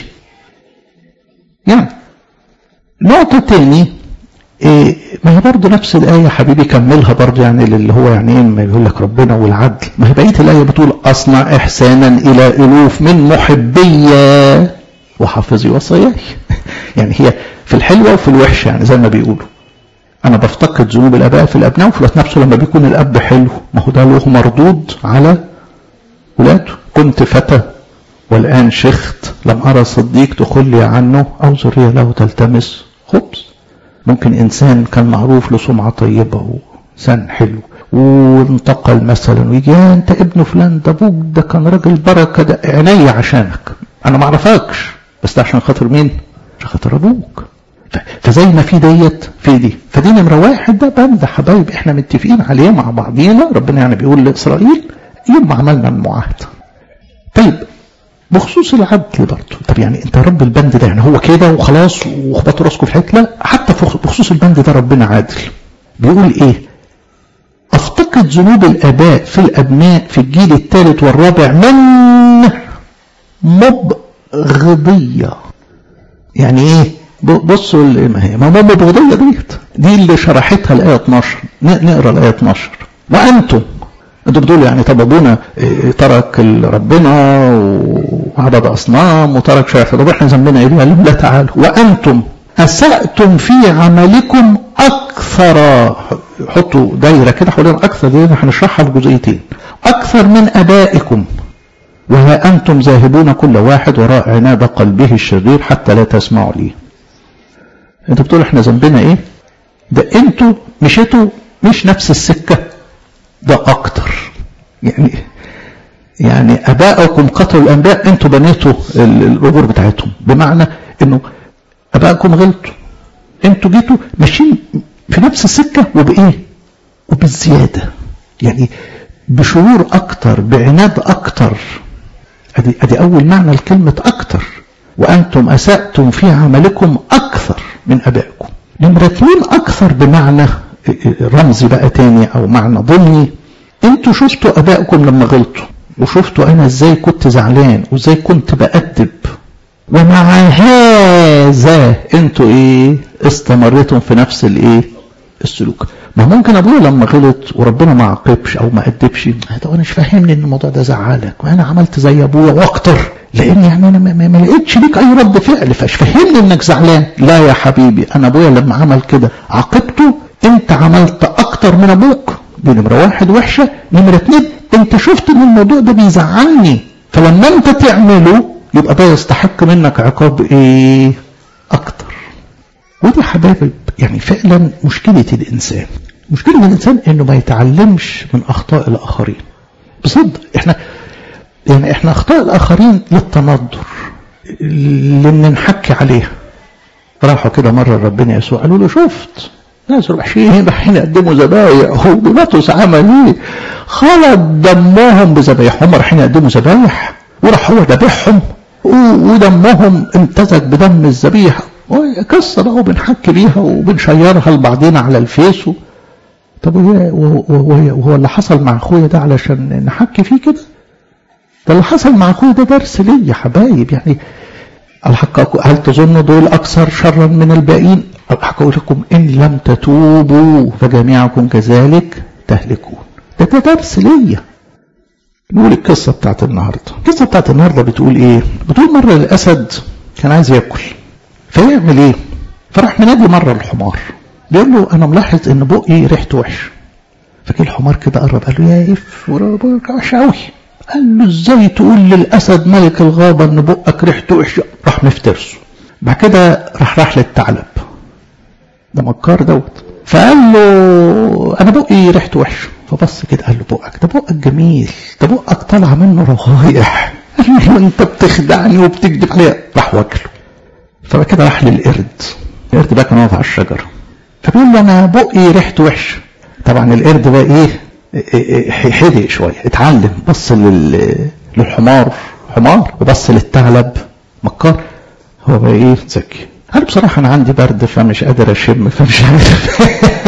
Speaker 1: يعني نقطة تاني إيه ما هي برضه نفس الآية حبيبي كملها برضه يعني اللي هو يعني إيه ما يقول لك ربنا والعدل ما هي بقية الآية بتقول أصنع إحسانا إلى ألوف من محبية وحافظي وصاياي يعني هي في الحلوة وفي الوحشة يعني زي ما بيقولوا أنا بفتقد ذنوب الآباء في الأبناء وفي الوقت نفسه لما بيكون الأب حلو ما هو ده له مردود على ولاده كنت فتى والآن شخت لم أرى صديق تخلي عنه أو ذرية له تلتمس خبز ممكن إنسان كان معروف له سمعة طيبة وإنسان حلو وانتقل مثلا ويجي يا أنت ابن فلان ده أبوك ده كان راجل بركة ده عيني عشانك أنا ما أعرفكش بس ده عشان خاطر مين؟ عشان خاطر أبوك فزي ما في ديت في دي فدي نمرة واحد ده بند حبايب احنا متفقين عليه مع بعضينا ربنا يعني بيقول لإسرائيل يوم ما عملنا المعاهدة طيب بخصوص العدل برضه طب يعني انت رب البند ده يعني هو كده وخلاص وخبطوا راسكم في حته لا حتى بخصوص البند ده ربنا عادل بيقول ايه افتقد ذنوب الاباء في الابناء في الجيل الثالث والرابع من مبغضيه يعني ايه بصوا ما هي ما مبغضيه ديت دي اللي شرحتها الايه 12 نقرا الايه 12 وانتم انتوا بتقولوا يعني طب ابونا ترك ربنا وعبد اصنام وترك شرع طب احنا ذنبنا ايه؟ قال لا تعالوا وانتم اساتم في عملكم اكثر حطوا دايره كده حوالين اكثر دي هنشرحها في جزئيتين اكثر من ابائكم وها انتم ذاهبون كل واحد وراء عناد قلبه الشرير حتى لا تسمعوا لي انتوا بتقولوا احنا ذنبنا ايه؟ ده انتوا مشيتوا مش نفس السكه ده اكتر يعني يعني ابائكم قتلوا الانبياء انتوا بنيتوا القبور بتاعتهم بمعنى انه ابائكم غلطوا انتوا جيتوا ماشيين في نفس السكه وبايه وبالزياده يعني بشعور اكتر بعناد اكتر ادي ادي اول معنى لكلمه اكتر وانتم اساتم في عملكم اكثر من ابائكم نمره اثنين اكثر بمعنى رمزي بقى تاني او معنى ضمني انتوا شفتوا ابائكم لما غلطوا وشفتوا انا ازاي كنت زعلان وازاي كنت بأدب ومع هذا انتوا ايه استمرتم في نفس الايه السلوك ما ممكن ابويا لما غلط وربنا ما عاقبش او ما ادبش طب انا مش فاهمني ان الموضوع ده زعلك وانا عملت زي ابويا واكتر لان يعني انا ما, ما لقيتش ليك اي رد فعل فاش فهمني انك زعلان لا يا حبيبي انا ابويا لما عمل كده عاقبته انت عملت اكتر من ابوك دي نمرة واحد وحشة نمرة اتنين انت شفت ان الموضوع ده بيزعلني فلما انت تعمله يبقى ده يستحق منك عقاب ايه اكتر ودي حبايب يعني فعلا مشكلة الانسان مشكلة الانسان انه ما يتعلمش من اخطاء الاخرين بصدق احنا يعني احنا اخطاء الاخرين للتندر لان نحكي عليها راحوا كده مرة ربنا يسوع قالوا له شفت ناس وحشين رايحين يقدموا ذبايح وبيلاطس عمل ايه؟ خلط دمهم بذبايح هم رايحين يقدموا ذبايح وراح هو ذبحهم ودمهم امتزج بدم الذبيحه قصة بقى وبنحكي بيها وبنشيرها لبعضنا على الفيس و... طب وهو اللي حصل مع اخويا ده علشان نحكي فيه كده ده اللي حصل مع اخويا ده درس ليا يا حبايب يعني الحق هل تظن دول اكثر شرا من الباقين الحق اقول لكم ان لم تتوبوا فجميعكم كذلك تهلكون ده ده درس ليا نقول القصة بتاعت النهاردة القصة بتاعت النهاردة بتقول ايه بتقول مرة الاسد كان عايز ياكل فيعمل ايه فراح منادي مرة الحمار بيقول له انا ملاحظ ان بقي ريحته وحش فجه الحمار كده قرب قال له يا اف بقك وحش قوي قال له ازاي تقول للاسد ملك الغابه ان بقك ريحته وحشه راح مفترسه بعد كده راح راح للثعلب ده مكار دوت فقال له انا بقي ريحته وحشه فبص كده قال له بقك ده بقك جميل ده بقك طالع منه روايح قال له انت بتخدعني وبتكذب عليا راح واكله فبعد كده راح للقرد القرد بقى كان واقف على الشجره فبيقول له انا بقي ريحته وحشه طبعا القرد بقى ايه حدق شويه اتعلم بص للحمار حمار وبص للثعلب مكار هو بقى ايه ذكي قال بصراحه انا عندي برد فمش قادر اشم فمش عارف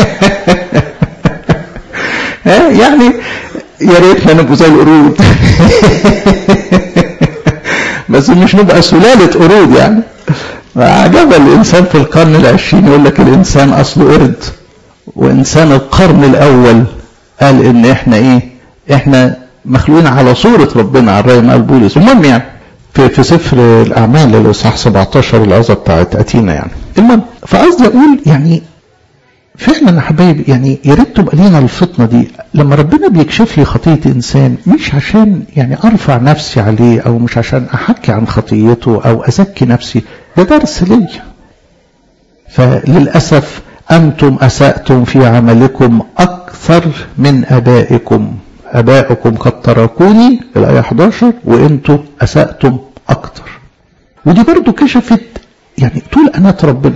Speaker 1: يعني يا ريتنا نبقوا زي القرود بس مش نبقى سلاله قرود يعني عجب الانسان في القرن العشرين يقول لك الانسان اصله قرد وانسان القرن الاول قال ان احنا ايه احنا مخلوقين على صورة ربنا على الرأي ما قال بولس المهم يعني في, في سفر الاعمال الاصحاح 17 العظه بتاعت اتينا يعني المهم فقصدي اقول يعني فعلا يا حبايبي يعني يا ريت تبقى لينا الفطنه دي لما ربنا بيكشف لي خطيه انسان مش عشان يعني ارفع نفسي عليه او مش عشان احكي عن خطيته او ازكي نفسي ده درس ليا فللاسف انتم اساتم في عملكم اكثر من ابائكم ابائكم قد تركوني الايه 11 وانتم اساتم اكثر ودي برضو كشفت يعني طول انات ربنا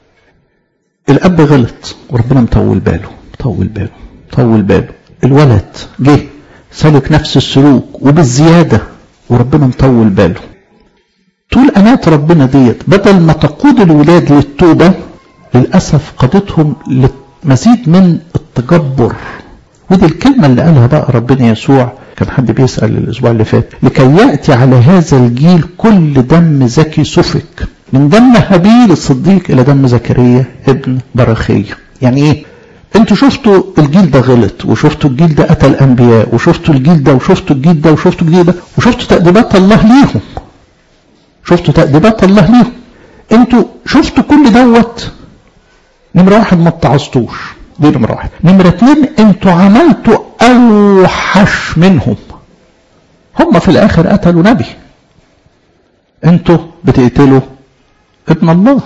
Speaker 1: الاب غلط وربنا مطول باله مطول باله مطول باله الولد جه سلك نفس السلوك وبالزياده وربنا مطول باله طول انات ربنا ديت بدل ما تقود الولاد للتوبه للاسف قادتهم لمزيد من التجبر ودي الكلمه اللي قالها بقى ربنا يسوع كان حد بيسال الاسبوع اللي فات لكي ياتي على هذا الجيل كل دم زكي سفك من دم هابيل الصديق الى دم زكريا ابن برخيه يعني ايه انتوا شفتوا الجيل ده غلط وشفتوا الجيل ده قتل انبياء وشفتوا الجيل ده وشفتوا الجيل ده وشفتوا الجيل ده وشفتوا تأديبات الله ليهم شفتوا تأديبات الله ليهم انتوا شفتوا كل دوت نمرة واحد ما اتعظتوش دي نمرة واحد نمرة اتنين انتوا عملتوا اوحش منهم هم في الاخر قتلوا نبي انتوا بتقتلوا ابن الله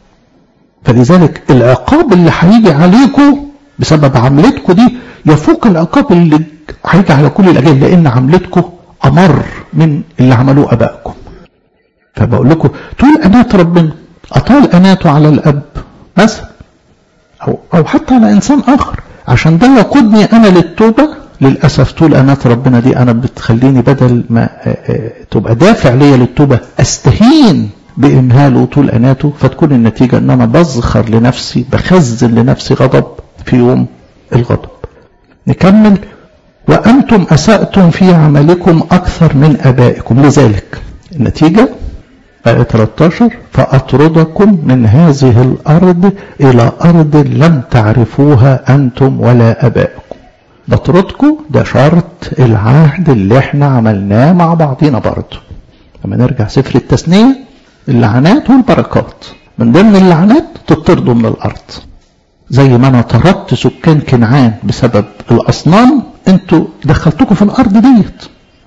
Speaker 1: فلذلك العقاب اللي هيجي عليكم بسبب عملتكم دي يفوق العقاب اللي هيجي على كل الاجيال لان عملتكم امر من اللي عملوه ابائكم فبقول لكم طول انات ربنا اطال اناته على الاب مثلا او او حتى على انسان اخر عشان ده يقودني انا للتوبه للاسف طول انات ربنا دي انا بتخليني بدل ما تبقى دافع ليا للتوبه استهين بإمهاله طول أناته فتكون النتيجة أن أنا بزخر لنفسي بخزن لنفسي غضب في يوم الغضب نكمل وأنتم أسأتم في عملكم أكثر من أبائكم لذلك النتيجة آية 13 فأطردكم من هذه الأرض إلى أرض لم تعرفوها أنتم ولا أبائكم بطردكم ده شرط العهد اللي احنا عملناه مع بعضينا برضه لما نرجع سفر التثنيه اللعنات والبركات من ضمن اللعنات تطردوا من الارض زي ما انا طردت سكان كنعان بسبب الاصنام انتوا دخلتكم في الارض ديت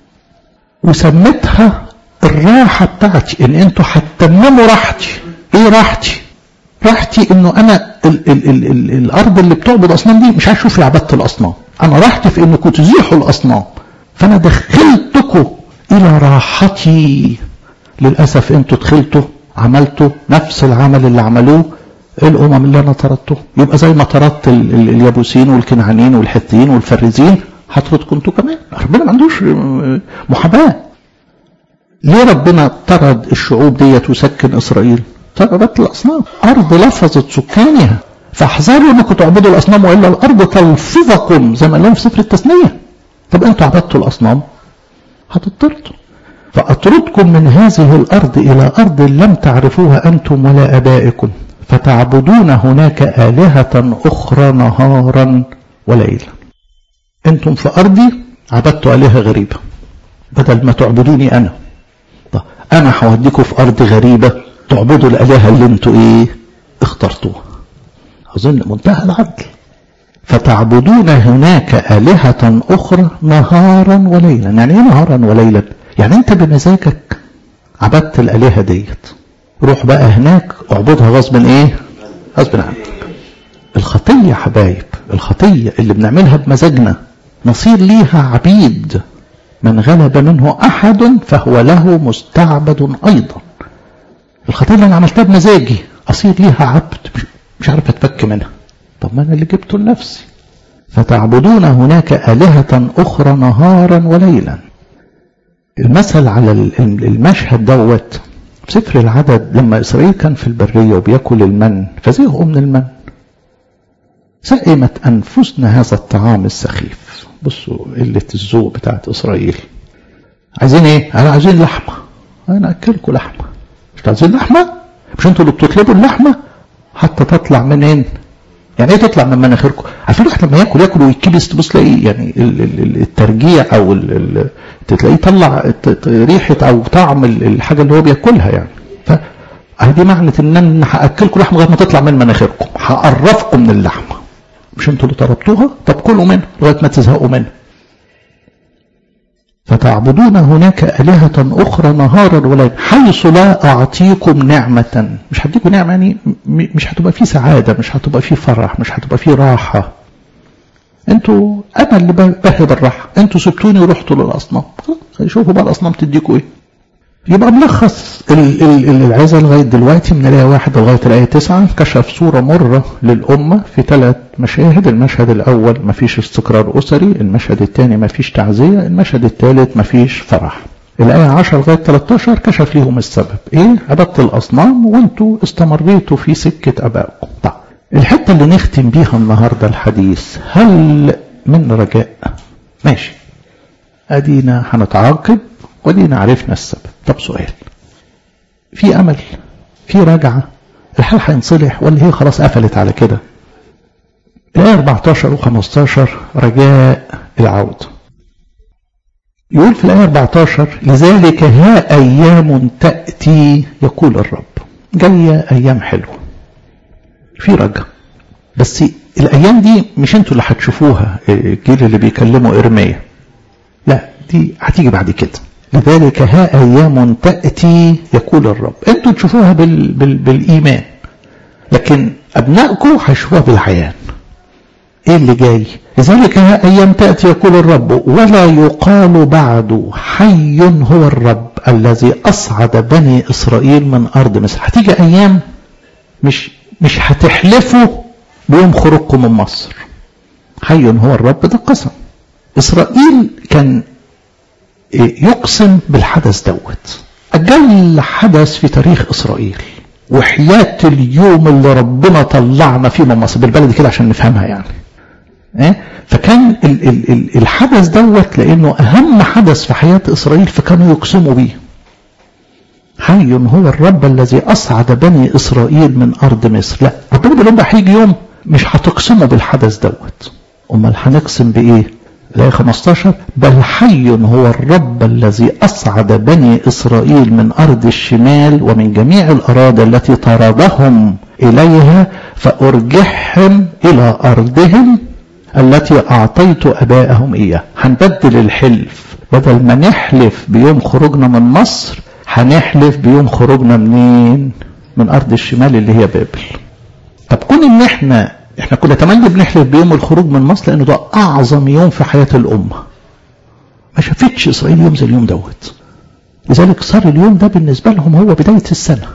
Speaker 1: وسميتها الراحة بتاعتي ان انتوا هتتمموا راحتي ايه راحتي راحتي انه انا ال ال ال ال الارض اللي بتعبد الاصنام دي مش عايز اشوف عباده الاصنام انا راحتي في انكم تزيحوا الاصنام فانا دخلتكم الى راحتي للأسف انتوا دخلتوا عملتوا نفس العمل اللي عملوه الأمم اللي أنا طردته يبقى زي ما طردت ال ال اليابوسين والكنعانيين والحثيين والفريزين هطردكم انتوا كمان ربنا ما عندوش محاباة ليه ربنا طرد الشعوب ديت وسكن إسرائيل بسبب عبادة الأصنام أرض لفظت سكانها فاحذروا انكم تعبدوا الأصنام وإلا الأرض تلفظكم زي ما قال لهم في سفر التثنية طب أنتوا عبدتوا الأصنام هتطردوا فأطردكم من هذه الأرض إلى أرض لم تعرفوها أنتم ولا أبائكم فتعبدون هناك آلهة أخرى نهارا وليلا أنتم في أرضي عبدتوا آلهة غريبة بدل ما تعبدوني أنا طب أنا هوديكم في أرض غريبة تعبدوا الآلهة اللي أنتوا إيه اخترتوها أظن منتهى العدل فتعبدون هناك آلهة أخرى نهارا وليلا يعني إيه نهارا وليلا يعني أنت بمزاجك عبدت الآلهة ديت روح بقى هناك اعبدها غصب إيه غصب عنك الخطية يا حبايب الخطية اللي بنعملها بمزاجنا نصير ليها عبيد من غلب منه أحد فهو له مستعبد أيضا الخطية اللي أنا عملتها بمزاجي أصير ليها عبد مش عارف أتفك منها طب ما أنا اللي جبته لنفسي فتعبدون هناك آلهة أخرى نهارا وليلا المثل على المشهد دوت في سفر العدد لما إسرائيل كان في البرية وبياكل المن فزهقوا من المن سئمت أنفسنا هذا الطعام السخيف بصوا قلة الذوق بتاعت إسرائيل عايزين إيه؟ أنا عايزين لحمة أنا أكلكم لحمة مش عايزين لحمة؟ مش أنتوا اللي بتطلبوا اللحمة حتى تطلع منين؟ يعني ايه تطلع من مناخيركم؟ عارفين الواحد لما ياكل ياكل ويتكبس تبص تلاقي يعني الترجيع او تلاقيه طلع ريحه او طعم الحاجه اللي هو بياكلها يعني. فدي معنى ان انا هاكلكم لحمه لغايه ما تطلع من مناخيركم، هقرفكم من اللحمه. مش انتوا اللي طلبتوها؟ طب كلوا منها لغايه ما تزهقوا منها. فتعبدون هناك آلهة أخرى نهارا وليلا حيث لا أعطيكم نعمة مش هديكم نعمة يعني مش هتبقى فيه سعادة مش هتبقى فيه فرح مش هتبقى فيه راحة انتوا أنا اللي بهب الراحة انتوا سبتوني ورحتوا للأصنام شوفوا بقى الأصنام تديكوا ايه يبقى ملخص العزة لغاية دلوقتي من الآية واحد لغاية الآية تسعة كشف صورة مرة للأمة في ثلاث مشاهد المشهد الأول مفيش استقرار أسري المشهد الثاني مفيش تعزية المشهد الثالث مفيش فرح الآية 10 لغاية 13 كشف لهم السبب إيه عبدت الأصنام وانتوا استمريتوا في سكة أبائكم طيب الحتة اللي نختم بيها النهاردة الحديث هل من رجاء ماشي أدينا هنتعاقب ودينا عرفنا السبب طب سؤال في أمل في رجعة الحال هينصلح ولا هي خلاص قفلت على كده الآية 14 و15 رجاء العودة يقول في الآية 14 لذلك ها أيام تأتي يقول الرب جاية أيام حلوة في رجاء بس الأيام دي مش انتوا اللي هتشوفوها الجيل اللي بيكلموا إرميا لا دي هتيجي بعد كده لذلك ها أيام تأتي يقول الرب انتوا تشوفوها بال بال بالإيمان لكن أبنائكم هيشوفوها بالعيان ايه اللي جاي لذلك ها أيام تأتي يقول الرب ولا يقال بعد حي هو الرب الذي أصعد بني إسرائيل من أرض مصر هتيجي أيام مش مش هتحلفوا بيوم خروجكم من مصر حي هو الرب ده قسم إسرائيل كان يقسم بالحدث دوت أجل حدث في تاريخ إسرائيل وحياة اليوم اللي ربنا طلعنا فيه من مصر بالبلد كده عشان نفهمها يعني إيه؟ فكان ال ال ال الحدث دوت لأنه أهم حدث في حياة إسرائيل فكانوا يقسموا بيه حي هو الرب الذي أصعد بني إسرائيل من أرض مصر لا ربنا بيقول لهم هيجي يوم مش هتقسموا بالحدث دوت أمال هنقسم بإيه الآية 15 بل حي هو الرب الذي أصعد بني إسرائيل من أرض الشمال ومن جميع الأراضي التي طردهم إليها فأرجعهم إلى أرضهم التي أعطيت أبائهم إياه هنبدل الحلف بدل ما نحلف بيوم خروجنا من مصر هنحلف بيوم خروجنا منين من أرض الشمال اللي هي بابل طب كون إن إحنا احنا كنا تملي بنحلف بيوم الخروج من مصر لانه ده اعظم يوم في حياه الامه ما شافتش اسرائيل يوم زي اليوم دوت لذلك صار اليوم ده بالنسبه لهم هو بدايه السنه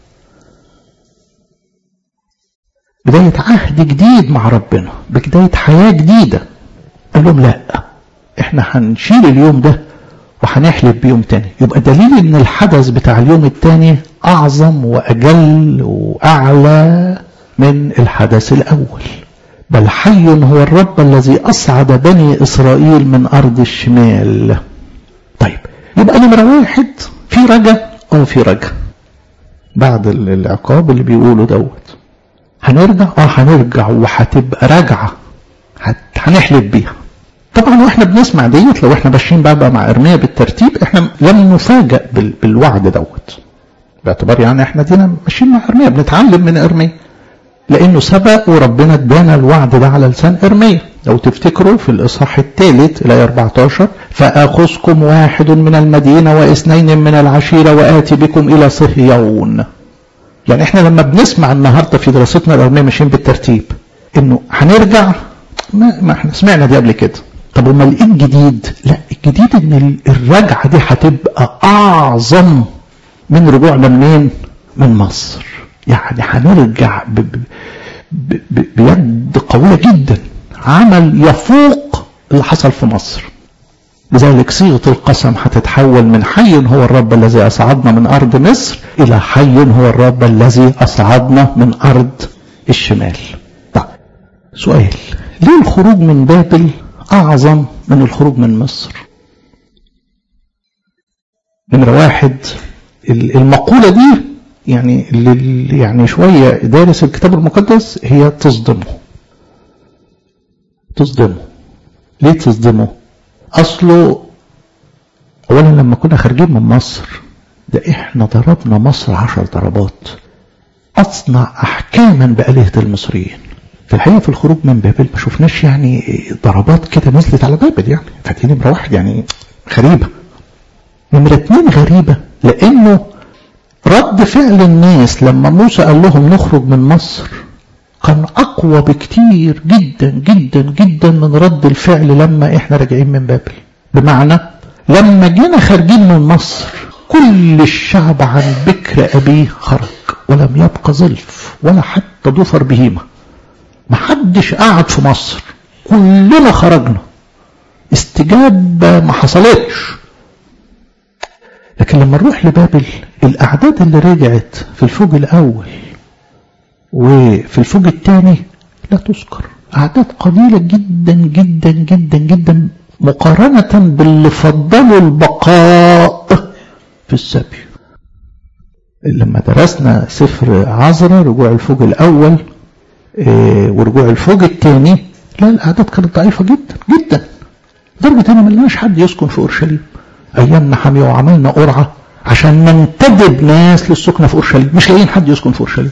Speaker 1: بدايه عهد جديد مع ربنا بدايه حياه جديده قال لهم لا احنا هنشيل اليوم ده وهنحلف بيوم تاني يبقى دليل ان الحدث بتاع اليوم التاني أعظم وأجل وأعلى من الحدث الأول بل حي هو الرب الذي أصعد بني إسرائيل من أرض الشمال طيب يبقى نمرة واحد في رجا أو في رجا بعد العقاب اللي بيقوله دوت هنرجع اه هنرجع وهتبقى راجعة هنحلف بيها طبعا واحنا بنسمع ديت لو احنا ماشيين بقى, بقى مع ارميا بالترتيب احنا لم نفاجئ بالوعد دوت باعتبار يعني احنا دينا ماشيين مع ارميا بنتعلم من ارميا لانه سبق وربنا ادانا الوعد ده على لسان ارميا لو تفتكروا في الاصحاح الثالث الى 14 فاخذكم واحد من المدينه واثنين من العشيره واتي بكم الى صهيون يعني احنا لما بنسمع النهارده في دراستنا الارميه ماشيين بالترتيب انه هنرجع ما, ما احنا سمعنا دي قبل كده طب امال ايه الجديد؟ لا الجديد ان الرجعه دي هتبقى اعظم من رجوعنا منين؟ من مصر يعني هنرجع ب ب ب بيد قويه جدا عمل يفوق اللي حصل في مصر لذلك صيغه القسم هتتحول من حي هو الرب الذي اصعدنا من ارض مصر الى حي هو الرب الذي اصعدنا من ارض الشمال. طيب سؤال ليه الخروج من بابل اعظم من الخروج من مصر؟ نمرة واحد المقولة دي يعني اللي يعني شوية دارس الكتاب المقدس هي تصدمه تصدمه ليه تصدمه أصله أولا لما كنا خارجين من مصر ده إحنا ضربنا مصر عشر ضربات أصنع أحكاما بآلهة المصريين في الحقيقة في الخروج من بابل ما شفناش يعني ضربات كده نزلت على بابل يعني فدي نمرة واحد يعني غريبة نمرة اتنين غريبة لأنه رد فعل الناس لما موسى قال لهم نخرج من مصر كان أقوى بكتير جدا جدا جدا من رد الفعل لما إحنا راجعين من بابل بمعنى لما جينا خارجين من مصر كل الشعب عن بكر أبيه خرج ولم يبقى ظلف ولا حتى ضفر بهيمة محدش قعد في مصر كلنا خرجنا استجابة ما حصلتش لكن لما نروح لبابل الأعداد اللي رجعت في الفوج الأول وفي الفوج الثاني لا تذكر أعداد قليلة جدا جدا جدا جدا مقارنة باللي فضلوا البقاء في السبي لما درسنا سفر عزرا رجوع الفوج الأول ورجوع الفوج الثاني لا الأعداد كانت ضعيفة جدا جدا لدرجة إن ما لقاش حد يسكن في أورشليم أيام نحمية وعملنا قرعة عشان ننتدب ناس للسكنة في أورشليم مش لاقيين حد يسكن في أورشليم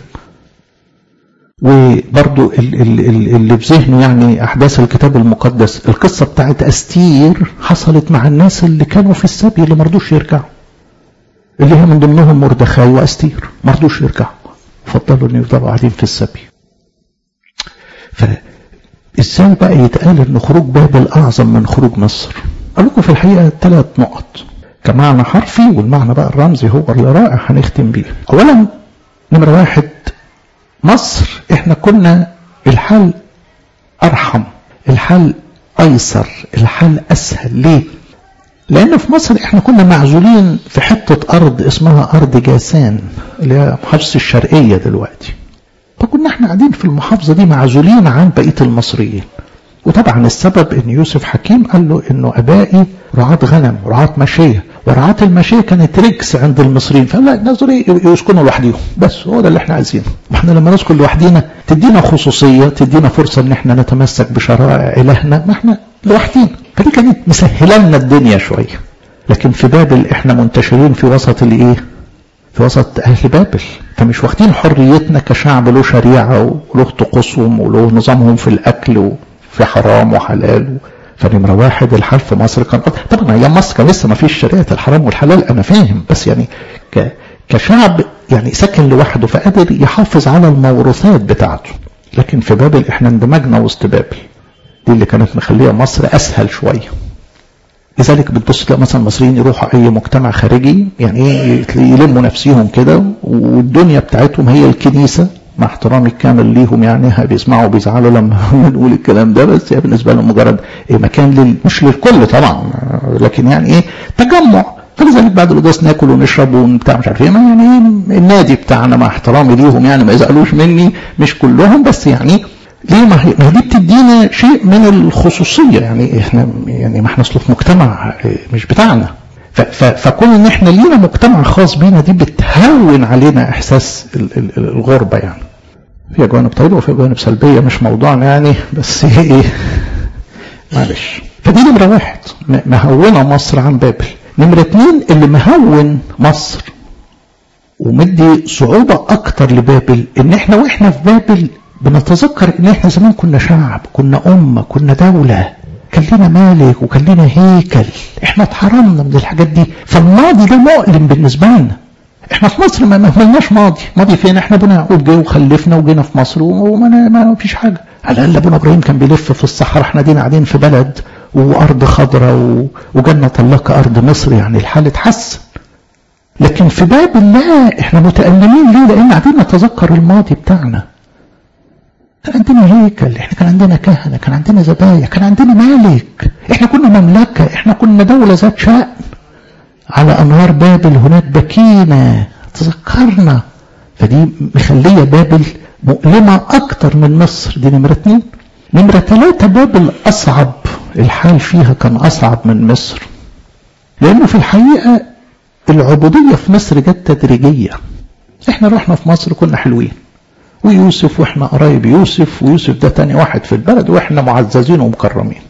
Speaker 1: وبرضو اللي في ذهنه يعني أحداث الكتاب المقدس القصة بتاعت أستير حصلت مع الناس اللي كانوا في السبي اللي مرضوش يرجعوا اللي هي من ضمنهم مردخاي وأستير مرضوش يرجعوا فضلوا أن يفضلوا قاعدين في السبي فإزاي بقى يتقال أن خروج بابل أعظم من خروج مصر قال لكم في الحقيقة ثلاث نقط كمعنى حرفي والمعنى بقى الرمزي هو اللي رائع هنختم بيه أولا نمرة واحد مصر احنا كنا الحال أرحم الحال أيسر الحال أسهل ليه لأن في مصر احنا كنا معزولين في حتة أرض اسمها أرض جاسان اللي هي محافظة الشرقية دلوقتي فكنا احنا قاعدين في المحافظة دي معزولين عن بقية المصريين وطبعا السبب ان يوسف حكيم قال له انه ابائي رعاة غنم رعاة ماشية ورعاة الماشية كانت رجس عند المصريين فقال لا الناس دول يسكنوا لوحديهم بس هو ده اللي احنا عايزينه احنا لما نسكن لوحدينا تدينا خصوصية تدينا فرصة ان احنا نتمسك بشرائع الهنا ما احنا لوحدينا فدي كانت مسهله لنا الدنيا شوية لكن في بابل احنا منتشرين في وسط الايه في وسط اهل بابل فمش واخدين حريتنا كشعب له شريعة وله طقوسهم وله نظامهم في الاكل في حرام وحلال فنمرة واحد الحال في مصر كان طبعا ايام مصر كان لسه ما فيش شريعة الحرام والحلال انا فاهم بس يعني ك... كشعب يعني ساكن لوحده فقادر يحافظ على الموروثات بتاعته لكن في بابل احنا اندمجنا وسط بابل دي اللي كانت مخليه مصر اسهل شويه لذلك بتبص تلاقي مثلا المصريين يروحوا اي مجتمع خارجي يعني ايه يلموا نفسيهم كده والدنيا بتاعتهم هي الكنيسه مع احترامي الكامل ليهم يعني بيسمعوا بيزعلوا لما بنقول الكلام ده بس هي بالنسبه لهم مجرد إيه مكان لل... مش للكل طبعا لكن يعني ايه تجمع فلذلك بعد القداس ناكل ونشرب وبتاع مش عارف ايه يعني ايه النادي بتاعنا مع احترامي ليهم يعني ما يزعلوش مني مش كلهم بس يعني ليه ما هي ما دي بتدينا شيء من الخصوصيه يعني احنا يعني ما احنا اصل في مجتمع مش بتاعنا فكون ان احنا لينا مجتمع خاص بينا دي بتهون علينا احساس الغربه يعني فيها جوانب طيبه وفيها جوانب سلبيه مش موضوعنا يعني بس ايه معلش فدي نمره واحد مهونه مصر عن بابل نمره اتنين اللي مهون مصر ومدي صعوبه اكتر لبابل ان احنا واحنا في بابل بنتذكر ان احنا زمان كنا شعب كنا امه كنا دوله كان لنا مالك وكان لنا هيكل احنا اتحرمنا من الحاجات دي فالماضي ده مؤلم بالنسبه لنا احنا في مصر ما ملناش ماضي ماضي فين احنا ابونا يعقوب جه وخلفنا وجينا في مصر وما ما فيش حاجه على الاقل ابونا ابراهيم كان بيلف في الصحراء احنا دينا قاعدين في بلد وارض خضراء وجنه الله كارض مصر يعني الحال اتحسن لكن في باب الله احنا متألمين ليه لان قاعدين نتذكر الماضي بتاعنا كان عندنا هيكل احنا كان عندنا كهنة كان عندنا زبايا كان عندنا مالك احنا كنا مملكة احنا كنا دولة ذات شأن على انوار بابل هناك بكينا تذكرنا فدي مخلية بابل مؤلمة اكتر من مصر دي نمرة اتنين نمرة ثلاثة بابل اصعب الحال فيها كان اصعب من مصر لانه في الحقيقة العبودية في مصر جت تدريجية احنا رحنا في مصر كنا حلوين ويوسف واحنا قرايب يوسف ويوسف ده تاني واحد في البلد واحنا معززين ومكرمين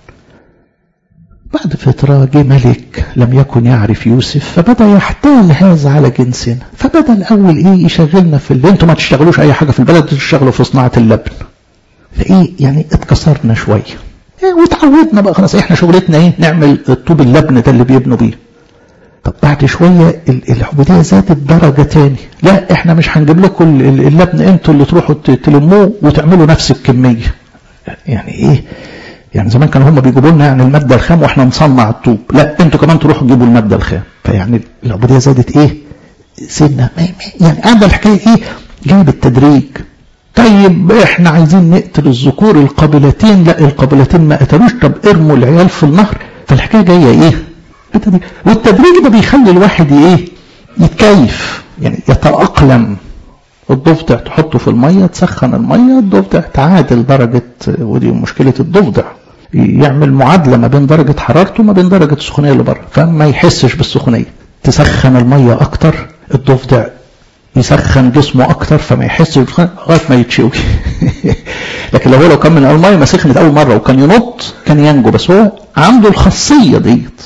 Speaker 1: بعد فترة جه ملك لم يكن يعرف يوسف فبدأ يحتال هذا على جنسنا فبدأ الأول إيه يشغلنا في اللي انتوا ما تشتغلوش أي حاجة في البلد تشتغلوا في صناعة اللبن فإيه يعني اتكسرنا شوية إيه وتعودنا بقى خلاص احنا شغلتنا ايه نعمل طوب اللبن ده اللي بيبنوا بيه طب بعد شوية العبودية زادت درجة تاني لا احنا مش هنجيب لكم اللبن انتوا اللي تروحوا تلموه وتعملوا نفس الكمية يعني ايه يعني زمان كانوا هم بيجيبوا لنا يعني المادة الخام واحنا نصنع الطوب لا انتوا كمان تروحوا تجيبوا المادة الخام فيعني العبودية زادت ايه سنة يعني قاعدة الحكاية ايه جايه بالتدريج طيب احنا عايزين نقتل الذكور القبيلتين لا القبيلتين ما قتلوش طب ارموا العيال في النهر فالحكاية جاية ايه بالتدريج والتدريج ده بيخلي الواحد ايه يتكيف يعني يتأقلم الضفدع تحطه في المية تسخن المية الضفدع تعادل درجة ودي مشكلة الضفدع يعمل معادلة ما بين درجة حرارته وما بين درجة السخونية اللي بره فما يحسش بالسخونية تسخن المية أكتر الضفدع يسخن جسمه أكتر فما يحسش بالسخونية لغاية ما يتشوي لكن لو هو لو كان من أول مية ما سخنت أول مرة وكان ينط كان ينجو بس هو عنده الخاصية ديت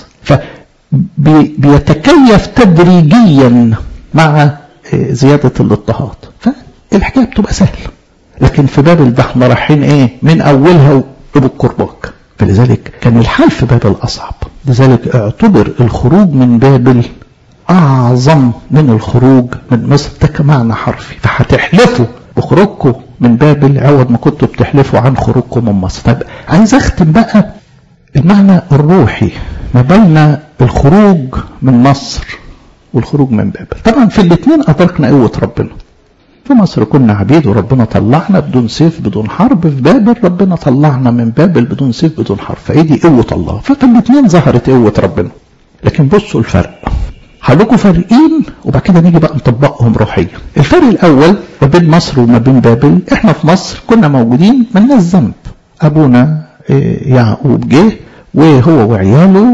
Speaker 1: فبيتكيف تدريجيا مع زيادة الاضطهاد فالحكاية بتبقى سهلة لكن في بابل ده احنا رايحين ايه من اولها وبالكرباك فلذلك كان الحال في بابل اصعب لذلك اعتبر الخروج من بابل اعظم من الخروج من مصر ده كمعنى حرفي فهتحلفوا بخروجكم من بابل عوض ما كنتوا بتحلفوا عن خروجكم من مصر طيب عايز اختم بقى المعنى الروحي ما بين الخروج من مصر والخروج من بابل طبعا في الاثنين أدركنا قوة ربنا في مصر كنا عبيد وربنا طلعنا بدون سيف بدون حرب في بابل ربنا طلعنا من بابل بدون سيف بدون حرب فايه دي قوة الله ففي الاثنين ظهرت قوة ربنا لكن بصوا الفرق هقول فرقين وبعد كده نيجي بقى نطبقهم روحيا الفرق الاول ما بين مصر وما بين بابل احنا في مصر كنا موجودين مالناش ذنب ابونا يعقوب جه وهو وعياله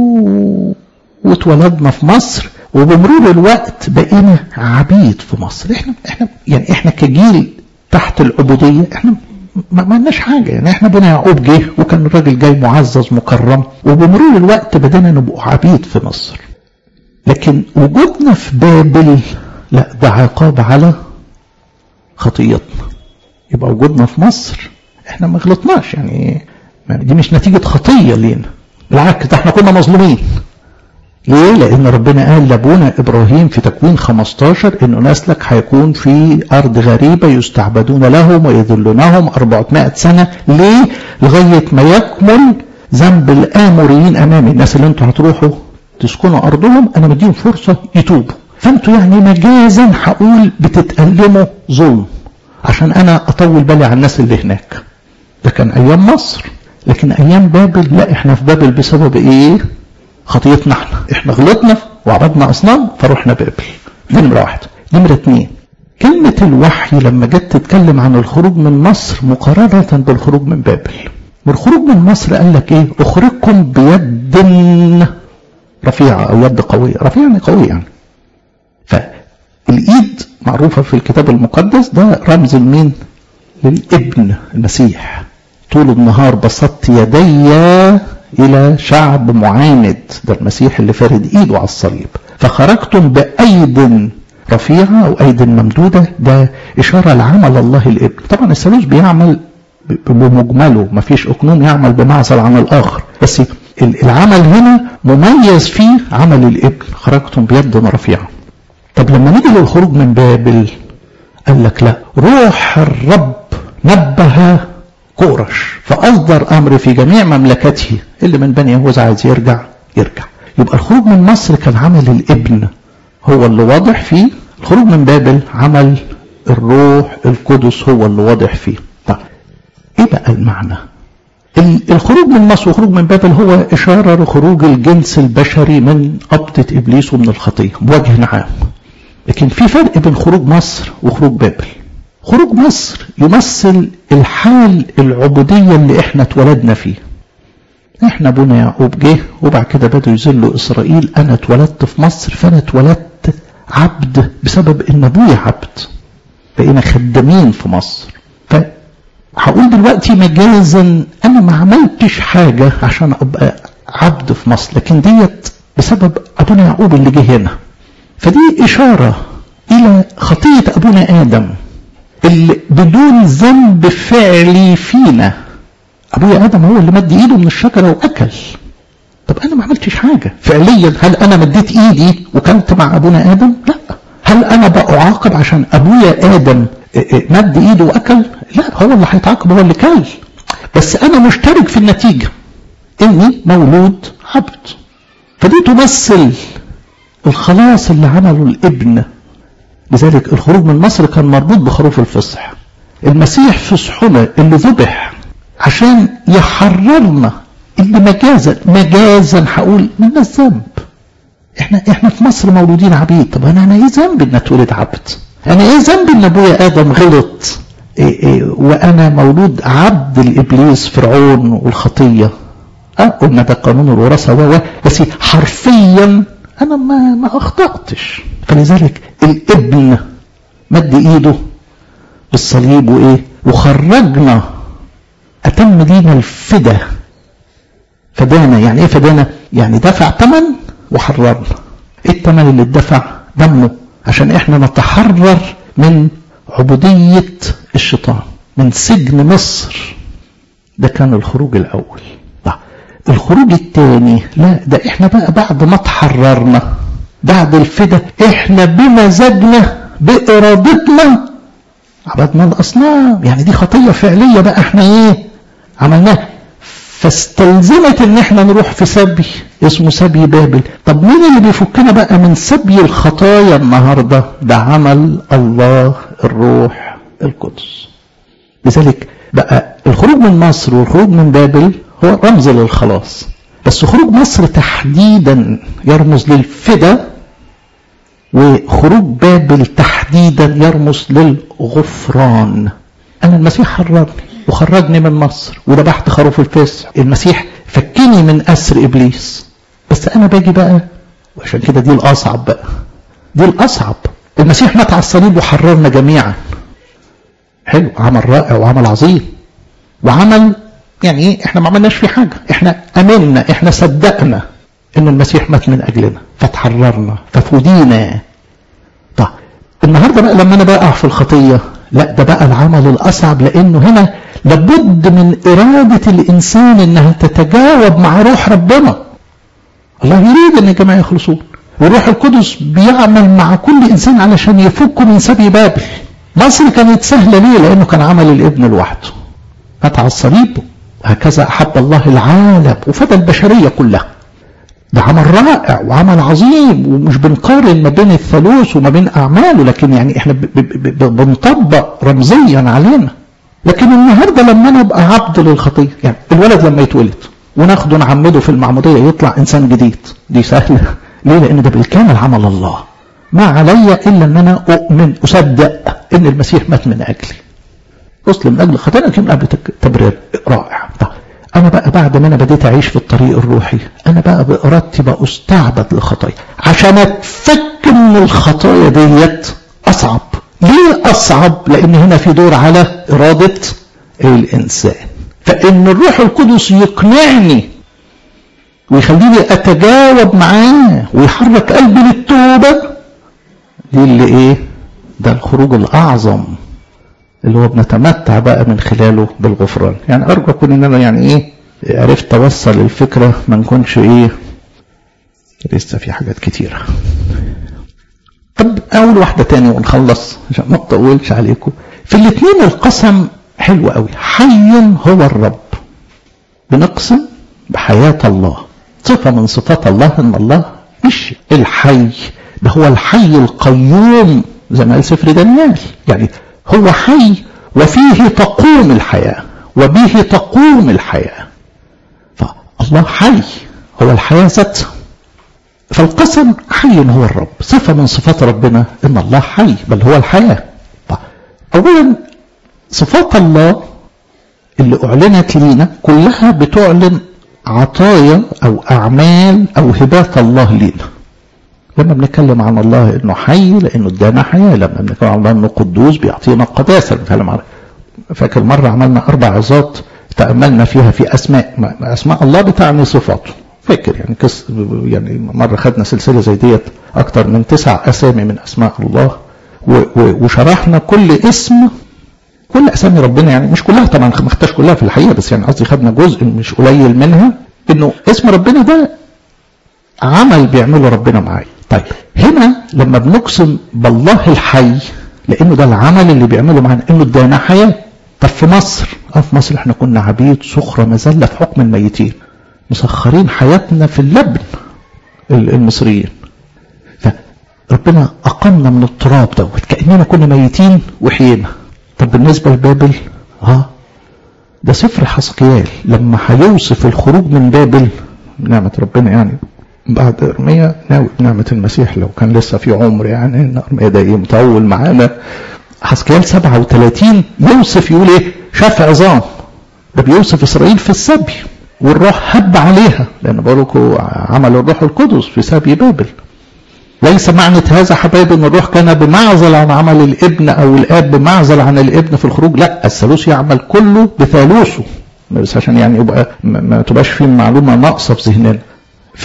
Speaker 1: واتولدنا في مصر وبمرور الوقت بقينا عبيد في مصر احنا احنا يعني احنا كجيل تحت العبوديه احنا ما لناش حاجه يعني احنا ابونا يعقوب جه وكان الراجل جاي معزز مكرم وبمرور الوقت بدأنا نبقى عبيد في مصر لكن وجودنا في بابل لا ده عقاب على خطيتنا يبقى وجودنا في مصر احنا ما غلطناش يعني دي مش نتيجة خطية لينا بالعكس ده احنا كنا مظلومين ليه؟ لأن ربنا قال لأبونا إبراهيم في تكوين 15 إنه نسلك هيكون في أرض غريبة يستعبدون لهم ويذلونهم 400 سنة ليه؟ لغاية ما يكمل ذنب الآموريين أمامي الناس اللي أنتوا هتروحوا تسكنوا أرضهم أنا مديهم فرصة يتوبوا فأنتوا يعني مجازا هقول بتتألموا ظلم عشان أنا أطول بالي على الناس اللي هناك ده كان أيام مصر لكن أيام بابل لا إحنا في بابل بسبب إيه؟ خطيتنا احنا احنا غلطنا وعبدنا اصنام فروحنا بابل دي نمره واحد نمره اثنين كلمة الوحي لما جت تتكلم عن الخروج من مصر مقارنة بالخروج من بابل والخروج من مصر قال لك ايه اخرجكم بيد رفيعة او يد قوية رفيعة يعني قوية يعني فالايد معروفة في الكتاب المقدس ده رمز المين للابن المسيح طول النهار بسطت يدي الى شعب معاند ده المسيح اللي فارد ايده على الصليب فخرجتم بايد رفيعة او ايد ممدودة ده اشارة لعمل الله الابن طبعا الثالوث بيعمل بمجمله مفيش اقنوم يعمل بمعزل عن الاخر بس العمل هنا مميز فيه عمل الابن خرجتم بيد رفيعة طب لما نيجي للخروج من بابل قال لك لا روح الرب نبه كورش فأصدر أمر في جميع مملكته اللي من بني يهوذا عايز يرجع يرجع يبقى الخروج من مصر كان عمل الابن هو اللي واضح فيه الخروج من بابل عمل الروح القدس هو اللي واضح فيه طيب ايه بقى المعنى الخروج من مصر والخروج من بابل هو إشارة لخروج الجنس البشري من قبضة إبليس ومن الخطية بوجه عام لكن في فرق بين خروج مصر وخروج بابل خروج مصر يمثل الحال العبودية اللي احنا اتولدنا فيه احنا ابونا يعقوب جه وبعد كده بدوا يذلوا اسرائيل انا اتولدت في مصر فانا اتولدت عبد بسبب ان ابويا عبد بقينا خدامين في مصر فهقول دلوقتي مجازا انا ما عملتش حاجة عشان ابقى عبد في مصر لكن ديت بسبب ابونا يعقوب اللي جه هنا فدي اشارة الى خطية ابونا ادم اللي بدون ذنب فعلي فينا ابويا ادم هو اللي مد ايده من الشجره واكل طب انا ما عملتش حاجه فعليا هل انا مديت ايدي وكلت مع ابونا ادم لا هل انا بعاقب عشان ابويا ادم مد ايده واكل لا هو اللي هيتعاقب هو اللي كل بس انا مشترك في النتيجه اني مولود عبد فدي تمثل الخلاص اللي عمله الابن لذلك الخروج من مصر كان مربوط بخروف الفصح المسيح فصحنا اللي ذبح عشان يحررنا اللي مجازا مجازا هقول من الذنب احنا احنا في مصر مولودين عبيد طب انا انا ايه ذنبي ان اتولد عبد انا ايه ذنبي ان ابويا ادم غلط إيه إيه وانا مولود عبد الابليس فرعون والخطيه اه قلنا ده قانون الوراثه و بس حرفيا انا ما ما اخطاتش فلذلك الابن مد ايده بالصليب وايه وخرجنا اتم لينا الفدا فدانا يعني ايه فدانا يعني دفع ثمن وحررنا ايه الثمن اللي اتدفع دمه عشان احنا نتحرر من عبودية الشيطان من سجن مصر ده كان الخروج الاول طيب الخروج الثاني لا ده احنا بقى بعد ما تحررنا بعد الفدا احنا بمزاجنا بارادتنا عبدنا الاصنام يعني دي خطيه فعليه بقى احنا ايه عملناها فاستلزمت ان احنا نروح في سبي اسمه سبي بابل طب مين اللي بيفكنا بقى من سبي الخطايا النهارده ده عمل الله الروح القدس لذلك بقى الخروج من مصر والخروج من بابل هو رمز للخلاص بس خروج مصر تحديدا يرمز للفدا وخروج بابل تحديدا يرمز للغفران انا المسيح حررني وخرجني من مصر وذبحت خروف الفسح المسيح فكني من اسر ابليس بس انا باجي بقى وعشان كده دي الاصعب بقى دي الاصعب المسيح مات على الصليب وحررنا جميعا حلو عمل رائع وعمل عظيم وعمل يعني ايه احنا ما عملناش فيه حاجه احنا امنا احنا صدقنا ان المسيح مات من اجلنا فتحررنا ففدينا طيب النهارده بقى لما انا بقع في الخطيه لا ده بقى العمل الاصعب لانه هنا لابد من اراده الانسان انها تتجاوب مع روح ربنا الله يريد ان الجميع يخلصون والروح القدس بيعمل مع كل انسان علشان يفكه من سبي بابل مصر كانت سهله ليه لانه كان عمل الابن لوحده مات على الصليب هكذا أحب الله العالم وفدى البشرية كلها ده عمل رائع وعمل عظيم ومش بنقارن ما بين الثالوث وما بين أعماله لكن يعني احنا بنطبق رمزيا علينا لكن النهاردة لما أنا أبقى عبد للخطية يعني الولد لما يتولد وناخده نعمده في المعمودية يطلع إنسان جديد دي سهلة ليه لان ده بالكامل عمل الله ما علي الا ان انا اؤمن اصدق ان المسيح مات من اجلي وصل من اجل خطاياك من قبل تبرير رائع طب انا بقى بعد ما انا بديت اعيش في الطريق الروحي انا بقى بارادتي بقى استعبد لخطايا عشان اتفك من الخطايا ديت اصعب ليه اصعب لان هنا في دور على اراده الانسان فان الروح القدس يقنعني ويخليني اتجاوب معاه ويحرك قلبي للتوبه دي اللي ايه ده الخروج الاعظم اللي هو بنتمتع بقى من خلاله بالغفران يعني ارجو اكون ان انا يعني ايه عرفت اوصل الفكره ما نكونش ايه لسه في حاجات كتيره طب اول واحده تاني ونخلص عشان ما اطولش عليكم في الاثنين القسم حلو قوي حي هو الرب بنقسم بحياه الله صفه من صفات الله ان الله مش الحي ده هو الحي القيوم زي ما قال سفر دانيال يعني هو حي وفيه تقوم الحياة وبه تقوم الحياة فالله حي هو الحياة ذاتها فالقسم حي هو الرب صفة من صفات ربنا ان الله حي بل هو الحياة اولا صفات الله اللي اعلنت لينا كلها بتعلن عطايا او اعمال او هبات الله لينا لما بنتكلم عن الله انه حي لانه ادانا حياه لما بنتكلم عن الله انه قدوس بيعطينا قداسه بنتكلم عن فاكر مره عملنا اربع عظات تاملنا فيها في اسماء اسماء الله بتعني صفاته فاكر يعني كس يعني مره خدنا سلسله زي ديت اكتر من تسع اسامي من اسماء الله و و وشرحنا كل اسم كل اسامي ربنا يعني مش كلها طبعا ما خدتهاش كلها في الحقيقه بس يعني قصدي خدنا جزء مش قليل منها انه اسم ربنا ده عمل بيعمله ربنا معايا طيب هنا لما بنقسم بالله الحي لانه ده العمل اللي بيعمله معانا انه ادانا حياه طب في مصر اه في مصر احنا كنا عبيد سخره مذله في حكم الميتين مسخرين حياتنا في اللبن المصريين فربنا اقمنا من التراب دوت كاننا كنا ميتين وحيينا طب بالنسبه لبابل اه ده سفر حسقيال لما هيوصف الخروج من بابل نعمه ربنا يعني بعد ارميا ناوي بنعمة المسيح لو كان لسه في عمر يعني ان ارميا ده ايه مطول معانا حسكيال 37 يوصف يقول ايه شاف عظام ده بيوصف اسرائيل في السبي والروح هب عليها لان بقول لكم عمل الروح القدس في سبي بابل ليس معنى هذا حبايبي ان الروح كان بمعزل عن عمل الابن او الاب بمعزل عن الابن في الخروج لا الثالوث يعمل كله بثالوثه بس عشان يعني يبقى ما تبقاش في معلومه ناقصه في ذهننا ف...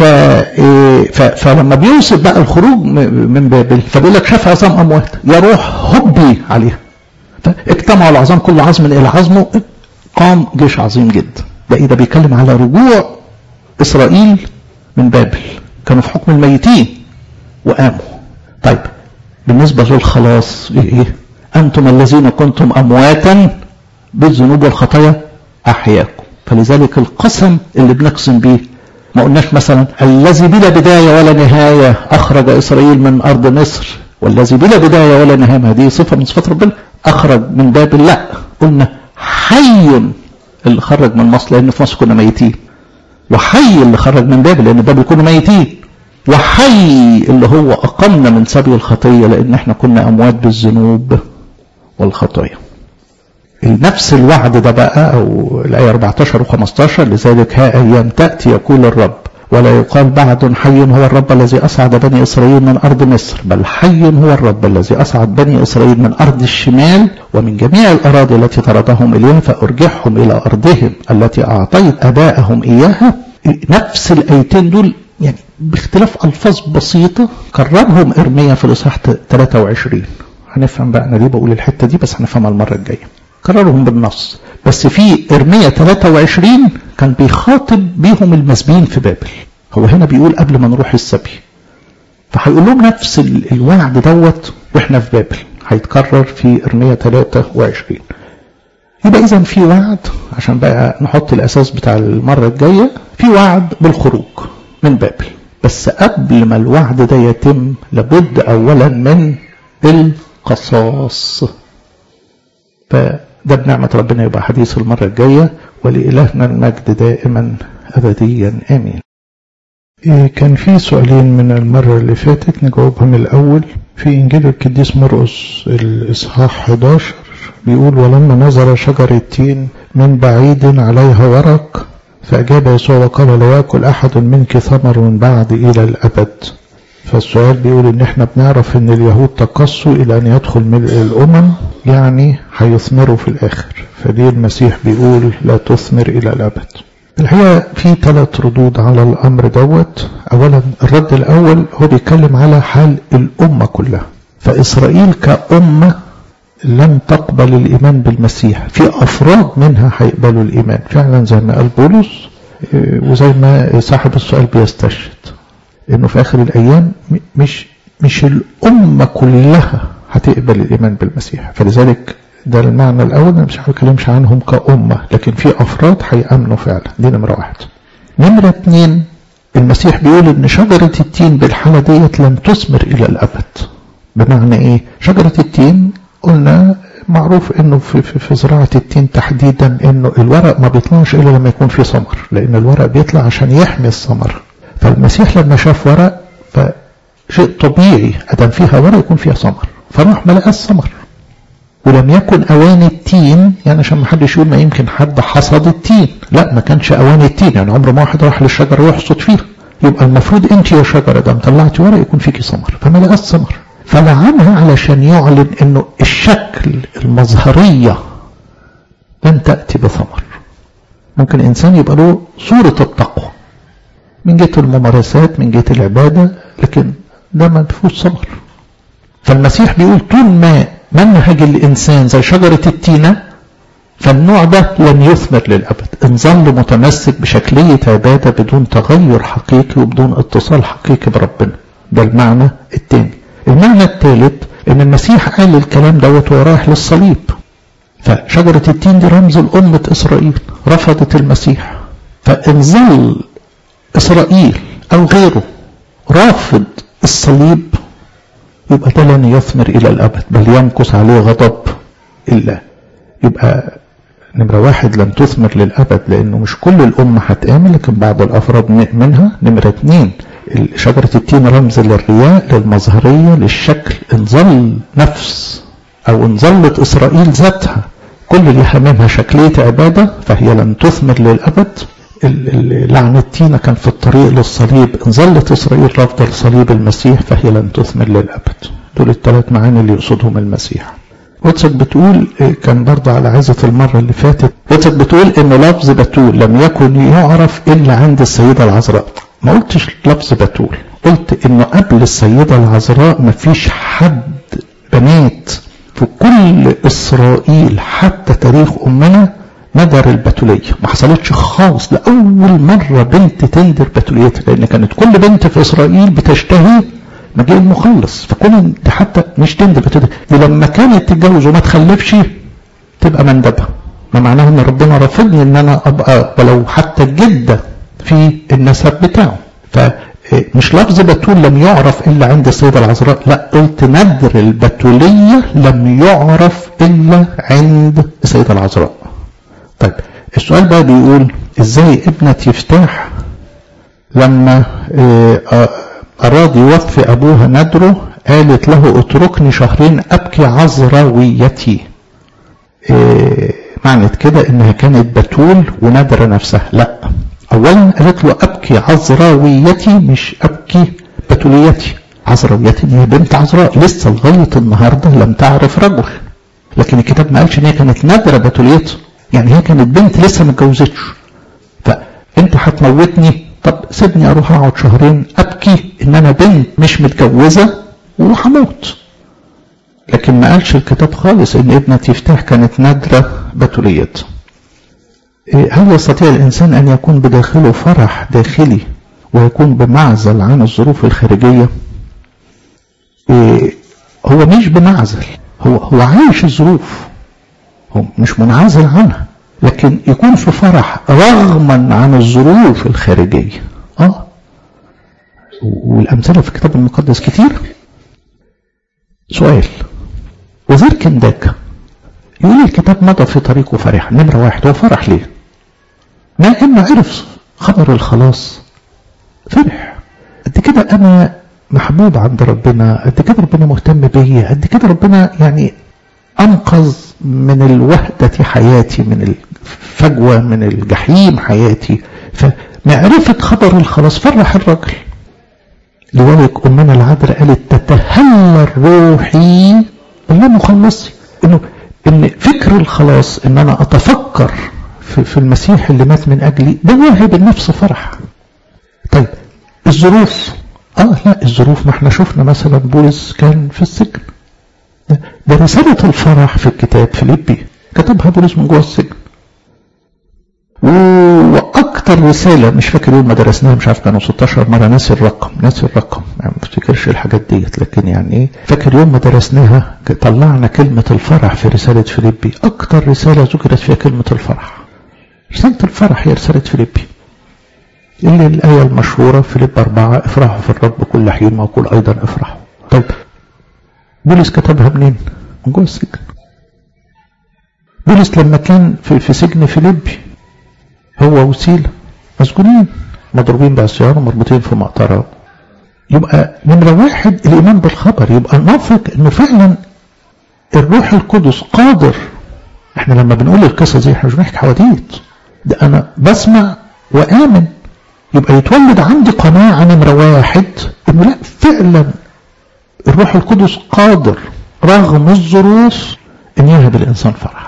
Speaker 1: فلما بيوصف بقى الخروج من بابل فبيقول لك شاف عظام اموات يا روح هبي عليها فاجتمعوا العظام كل عظم الى عظمه قام جيش عظيم جدا ده ايه ده بيتكلم على رجوع اسرائيل من بابل كانوا في حكم الميتين وقاموا طيب بالنسبه للخلاص ايه ايه انتم الذين كنتم امواتا بالذنوب والخطايا احياكم فلذلك القسم اللي بنقسم بيه ما قلناش مثلا الذي بلا بداية ولا نهاية أخرج إسرائيل من أرض مصر والذي بلا بداية ولا نهاية ما دي صفة من صفات ربنا أخرج من بابل لا قلنا حي اللي خرج من مصر لأن في مصر كنا ميتين وحي اللي خرج من بابل لأن بابل كنا ميتين وحي اللي هو أقمنا من سبي الخطية لأن احنا كنا أموات بالذنوب والخطايا نفس الوعد ده بقى أو الآية 14 و15 لذلك ها أيام تأتي يقول الرب ولا يقال بعد حي هو الرب الذي أصعد بني إسرائيل من أرض مصر بل حي هو الرب الذي أصعد بني إسرائيل من أرض الشمال ومن جميع الأراضي التي طردهم إليها فأرجعهم إلى أرضهم التي أعطيت أبائهم إياها نفس الآيتين دول يعني باختلاف ألفاظ بسيطة كررهم إرميا في الإصحاح 23 هنفهم بقى أنا ليه بقول الحتة دي بس هنفهمها المرة الجاية كررهم بالنص بس في إرميا 23 كان بيخاطب بيهم المسبيين في بابل هو هنا بيقول قبل ما نروح السبي فهيقول لهم نفس الوعد دوت واحنا في بابل هيتكرر في إرميا 23 يبقى إذا في وعد عشان بقى نحط الأساس بتاع المرة الجاية في وعد بالخروج من بابل بس قبل ما الوعد ده يتم لابد أولا من القصاص فده بنعمة ربنا يبقى حديث المرة الجاية ولإلهنا المجد دائما أبديا آمين كان في سؤالين من المرة اللي فاتت نجاوبهم الأول في إنجيل القديس مرقس الإصحاح 11 بيقول ولما نظر شجر التين من بعيد عليها ورق فأجاب يسوع وقال لا يأكل أحد منك ثمر من بعد إلى الأبد فالسؤال بيقول إن إحنا بنعرف إن اليهود تقصوا إلى أن يدخل ملء الأمم يعني هيثمروا في الآخر فدي المسيح بيقول لا تثمر إلى الأبد الحقيقة في ثلاث ردود على الأمر دوت أولا الرد الأول هو بيتكلم على حال الأمة كلها فإسرائيل كأمة لم تقبل الإيمان بالمسيح في أفراد منها هيقبلوا الإيمان فعلا زي ما قال بولس وزي ما صاحب السؤال بيستشهد إنه في آخر الأيام مش مش الأمة كلها هتقبل الإيمان بالمسيح فلذلك ده المعنى الأول أنا مش هتكلمش عنهم كأمة لكن في أفراد هيأمنوا فعلا دي نمرة واحد نمرة اتنين المسيح بيقول إن شجرة التين بالحالة ديت لن تثمر إلى الأبد بمعنى إيه؟ شجرة التين قلنا معروف انه في, في, في زراعة التين تحديدا انه الورق ما بيطلعش الا لما يكون فيه ثمر لان الورق بيطلع عشان يحمي الثمر فالمسيح لما شاف ورق فشيء طبيعي ادم فيها ورق يكون فيها ثمر فراح ما لقاش ثمر ولم يكن اوان التين يعني عشان ما حدش يقول ما يمكن حد حصد التين لا ما كانش اوان التين يعني عمر ما واحد راح للشجره ويحصد فيها يبقى المفروض انت يا شجره دام طلعتي ورق يكون فيكي ثمر فما لقاش ثمر فلعنها علشان يعلن انه الشكل المظهرية لن تأتي بثمر ممكن انسان يبقى له صورة التقوى من جهة الممارسات من جهة العبادة لكن ده ما فيهوش ثمر فالمسيح بيقول طول ما منهج الانسان زي شجرة التينة فالنوع ده لن يثمر للأبد إن ظل متمسك بشكلية عبادة بدون تغير حقيقي وبدون اتصال حقيقي بربنا ده المعنى الثاني المعنى الثالث ان المسيح قال الكلام دوت وهو رايح للصليب فشجرة التين دي رمز لأمة إسرائيل رفضت المسيح فإن ظل إسرائيل أو غيره رافض الصليب يبقى ده لن يثمر إلى الأبد بل يمكث عليه غضب الله يبقى نمرة واحد لن تثمر للأبد لأنه مش كل الأمة هتآمن لكن بعض الأفراد منها نمرة اتنين شجرة التين رمز للرياء للمظهرية للشكل ان ظل نفس او ان ظلت اسرائيل ذاتها كل اللي هممها شكلية عبادة فهي لن تثمر للأبد لعن التين كان في الطريق للصليب ان ظلت اسرائيل رافضة لصليب المسيح فهي لن تثمر للأبد دول الثلاث معاني اللي يقصدهم المسيح واتسك بتقول كان برضه على عزة المرة اللي فاتت واتسك بتقول ان لفظ بتول لم يكن يعرف الا عند السيدة العذراء ما قلتش لفظ بتول قلت انه قبل السيدة العذراء ما فيش حد بنات في كل اسرائيل حتى تاريخ امنا ندر البتولية ما حصلتش خالص لأول مرة بنت تندر بتوليتها لأن كانت كل بنت في إسرائيل بتشتهي مجيء المخلص فكون دي حتى مش تندر بتولية دي لما كانت تتجوز وما تخلفش تبقى مندبة ما معناه ان ربنا رافضني ان انا ابقى ولو حتى الجدة في النسب بتاعه فمش لفظ بتول لم يعرف إلا عند السيدة العذراء لا قلت ندر البتولية لم يعرف إلا عند السيدة العذراء طيب السؤال بقى بيقول ازاي ابنة يفتاح لما أراد يوفي أبوها ندره قالت له اتركني شهرين أبكي عذراويتي معنى كده انها كانت بتول وندر نفسها لا اولا قالت له ابكي عذراويتي مش ابكي بتوليتي عذراويتي دي بنت عذراء لسه لغايه النهارده لم تعرف رجل لكن الكتاب ما قالش ان هي كانت نادره بتوليته يعني هي كانت بنت لسه ما اتجوزتش فانت هتموتني طب سيبني اروح اقعد شهرين ابكي ان انا بنت مش متجوزه وهموت لكن ما قالش الكتاب خالص ان ابنة يفتاح كانت نادرة بتوليته هل يستطيع الإنسان أن يكون بداخله فرح داخلي ويكون بمعزل عن الظروف الخارجية هو مش بمعزل هو هو عايش الظروف هو مش منعزل عنها لكن يكون في فرح رغما عن الظروف الخارجية اه والأمثلة في الكتاب المقدس كتير سؤال وزير كنداكا يقول الكتاب مضى في طريقه فرحا نمرة واحد هو فرح ليه ما انه عرف خبر الخلاص فرح قد كده انا محبوب عند ربنا قد كده ربنا مهتم بيا قد كده ربنا يعني انقذ من الوحدة حياتي من الفجوة من الجحيم حياتي فمعرفة خبر الخلاص فرح الرجل لذلك أمنا العذراء قالت تتهلل روحي الله مخلصي انه ان فكر الخلاص ان انا اتفكر في, في المسيح اللي مات من اجلي ده واهب النفس فرح طيب الظروف اه لا الظروف ما احنا شفنا مثلا بولس كان في السجن ده, ده رسالة الفرح في الكتاب فيليبي كتبها بولس من جوه السجن واكتر رسالة مش فاكر يوم ما درسناها مش عارف كانوا 16 مرة ناسي الرقم ناسي الرقم يعني ما افتكرش الحاجات ديت لكن يعني ايه فاكر يوم ما درسناها طلعنا كلمة الفرح في رسالة فيليبي اكتر رسالة ذكرت فيها كلمة الفرح رسالة الفرح هي رسالة فيليبي اللي الآية المشهورة فيليب أربعة افرحوا في الرب كل حين وأقول أيضا افرحوا طيب بولس كتبها منين؟ من جوه السجن بولس لما كان في, في سجن فيليبي هو وسيلة مسجونين مضروبين بعصيان ومربوطين في مقطرة يبقى نمرة واحد الإيمان بالخبر يبقى نثق إنه فعلا الروح القدس قادر احنا لما بنقول القصة دي احنا مش بنحكي حواديت ده أنا بسمع وآمن يبقى يتولد عندي قناعة نمرة واحد إنه لا فعلا الروح القدس قادر رغم الظروف إن يهب الإنسان فرح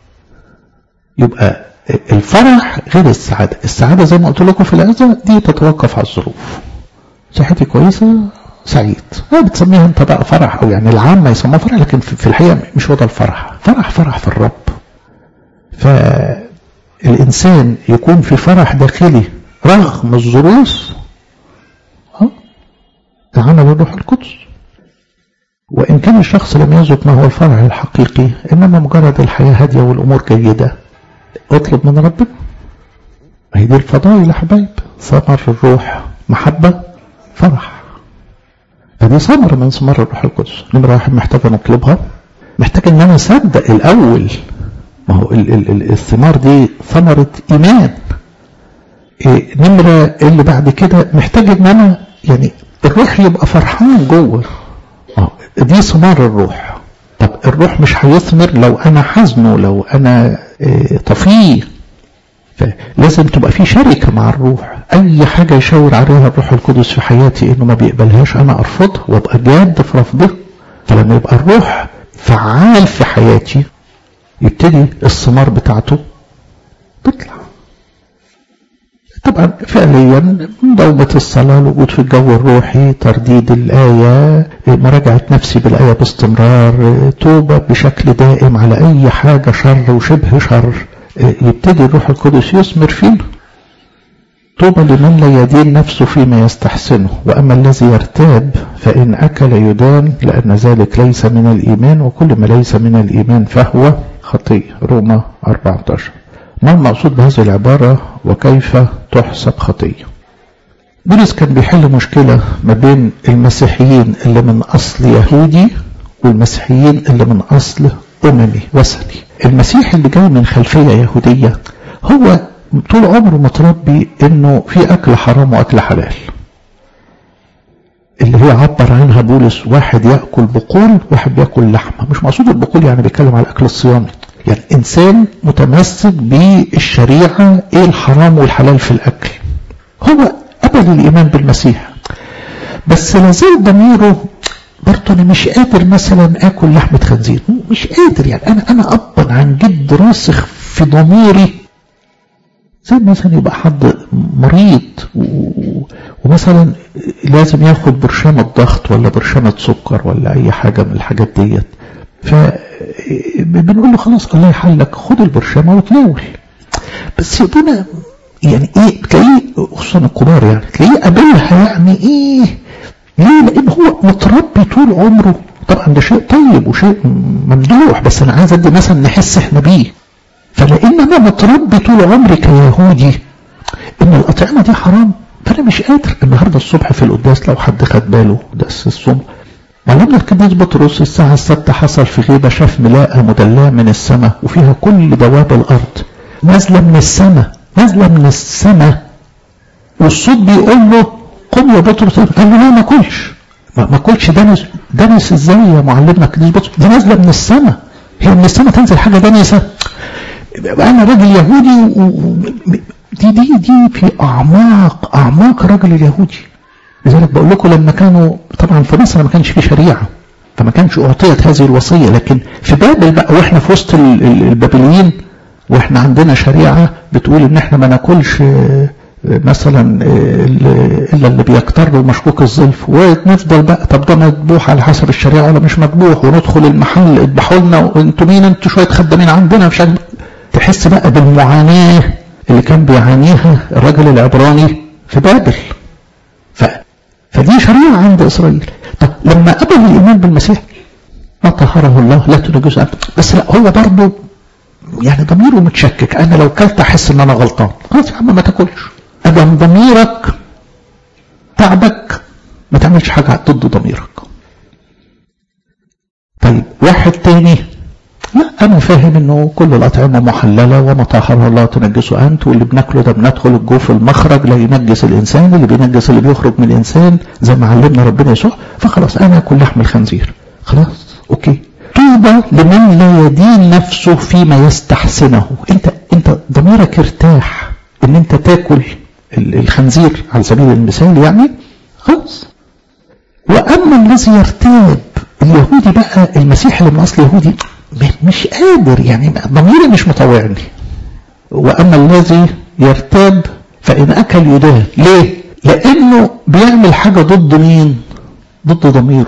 Speaker 1: يبقى الفرح غير السعادة السعادة زي ما قلت لكم في العزة دي تتوقف على الظروف صحتي كويسة سعيد اه بتسميها انت بقى فرح او يعني العامة يسموها فرح لكن في الحقيقة مش هو ده الفرح فرح فرح في الرب فالإنسان يكون في فرح داخلي رغم الظروف اه ده عمل الروح القدس وإن كان الشخص لم يذق ما هو الفرح الحقيقي إنما مجرد الحياة هادية والأمور جيدة اطلب من ربنا هي دي الفضائل يا حبايب ثمر الروح محبة فرح فدي ثمرة من ثمار الروح القدس نمرة واحد محتاج نطلبها محتاج ان انا اصدق الاول ما هو ال ال ال الثمار دي ثمرة ايمان إيه نمرة اللي بعد كده محتاج ان انا يعني الروح يبقى فرحان جوه دي ثمار الروح طب الروح مش هيثمر لو انا حزنه لو انا إيه طفيه فلازم تبقى في شركة مع الروح اي حاجة يشاور عليها الروح القدس في حياتي انه ما بيقبلهاش انا ارفضها وابقى جاد في رفضها فلما يبقى الروح فعال في حياتي يبتدي الثمار بتاعته تطلع طبعا فعليا دوبة الصلاة الوجود في الجو الروحي ترديد الآية مراجعة نفسي بالآية باستمرار توبة بشكل دائم على أي حاجة شر وشبه شر يبتدي الروح القدس يثمر فينا طوبى لمن لا يدين نفسه فيما يستحسنه وأما الذي يرتاب فإن أكل يدان لأن ذلك ليس من الإيمان وكل ما ليس من الإيمان فهو خطية روما 14 ما المقصود بهذه العبارة وكيف تحسب خطية بولس كان بيحل مشكلة ما بين المسيحيين اللي من أصل يهودي والمسيحيين اللي من أصل أممي وثني المسيح اللي جاي من خلفية يهودية هو طول عمره متربي انه في اكل حرام واكل حلال اللي هي عبر عنها بولس واحد ياكل بقول واحد بياكل لحمه مش مقصود البقول يعني بيتكلم على الاكل الصيامي يعني انسان متمسك بالشريعه ايه الحرام والحلال في الاكل هو قبل الايمان بالمسيح بس لازال ضميره برضه انا مش قادر مثلا اكل لحمه خنزير مش قادر يعني انا انا ابا عن جد راسخ في ضميري زي مثلا يبقى حد مريض ومثلا لازم ياخد برشامة ضغط ولا برشامة سكر ولا أي حاجة من الحاجات ديت فبنقول له خلاص الله يحلك خد البرشامة وتناول بس يبقى يعني ايه تلاقيه خصوصا الكبار يعني تلاقيه قابلها يعني ايه ليه لان هو متربي طول عمره طبعا ده شيء طيب وشيء ممدوح بس انا عايز ادي مثلا نحس احنا بيه فلان انا متربي طول عمري كيهودي ان الاطعمه دي حرام فانا مش قادر النهارده الصبح في القداس لو حد خد باله قداس الصبح معلمنا القديس بطرس الساعة السادسة حصل في غيبة شاف ملاءة مدلعة من السماء وفيها كل دواب الأرض نازلة من السماء نازلة من السماء والصوت بيقول له قم يا بطرس قال له لا ما كلش ما ما كلش دنس دنس ازاي يا معلمنا كديس بطرس دي نازله من السماء هي من السماء تنزل حاجه دنسه انا راجل يهودي و... دي دي دي في اعماق اعماق الراجل اليهودي لذلك بقول لكم لما كانوا طبعا في مصر ما كانش في شريعه فما كانش اعطيت هذه الوصيه لكن في بابل بقى واحنا في وسط البابليين واحنا عندنا شريعه بتقول ان احنا ما ناكلش مثلا الا اللي بيكتر ومشكوك الظلف ونفضل بقى طب ده مذبوح على حسب الشريعه ولا مش مذبوح وندخل المحل اذبحوا لنا وانتوا مين انتوا شويه خدامين عندنا مش عارف تحس بقى بالمعاناه اللي كان بيعانيها الراجل العبراني في بابل ف... فدي شريعه عند اسرائيل طب لما قبل الايمان بالمسيح ما طهره الله لا تنجس انت بس لا هو برضه يعني ضميره متشكك انا لو كلت احس ان انا غلطان خلاص يا عم ما تاكلش ادم ضميرك تعبك ما تعملش حاجه ضد ضميرك طيب واحد تاني لا انا فاهم انه كل الاطعمه محلله وما طهر الله تنجسه انت واللي بناكله ده بندخل الجوف المخرج لا ينجس الانسان اللي بينجس اللي بيخرج من الانسان زي ما علمنا ربنا يسوع فخلاص انا اكل لحم الخنزير خلاص اوكي طوبى لمن لا يدين نفسه فيما يستحسنه انت انت ضميرك ارتاح ان انت تاكل الخنزير على سبيل المثال يعني خلاص واما الذي يرتاب اليهودي بقى المسيح اللي من اصل يهودي مش قادر يعني ضميري مش مطوعني واما الذي يرتاب فان اكل يدان ليه لانه بيعمل حاجه ضد مين ضد ضميره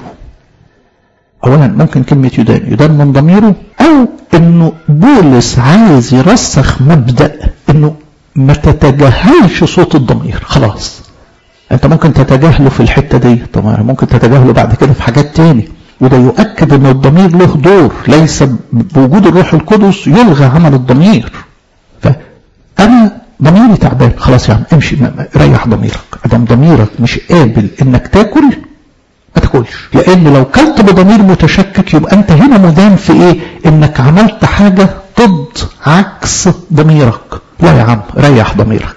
Speaker 1: اولا ممكن كلمه يدان يدان من ضميره او انه بولس عايز يرسخ مبدا انه ما تتجاهلش صوت الضمير خلاص انت ممكن تتجاهله في الحته دي طبعا ممكن تتجاهله بعد كده في حاجات تاني وده يؤكد ان الضمير له دور ليس بوجود الروح القدس يلغى عمل الضمير فانا ضميري تعبان خلاص يا عم امشي ريح ضميرك ادم ضميرك مش قابل انك تاكل ما تاكلش لان لو كلت بضمير متشكك يبقى انت هنا مدان في ايه انك عملت حاجه ضد عكس ضميرك لا يا عم ريح ضميرك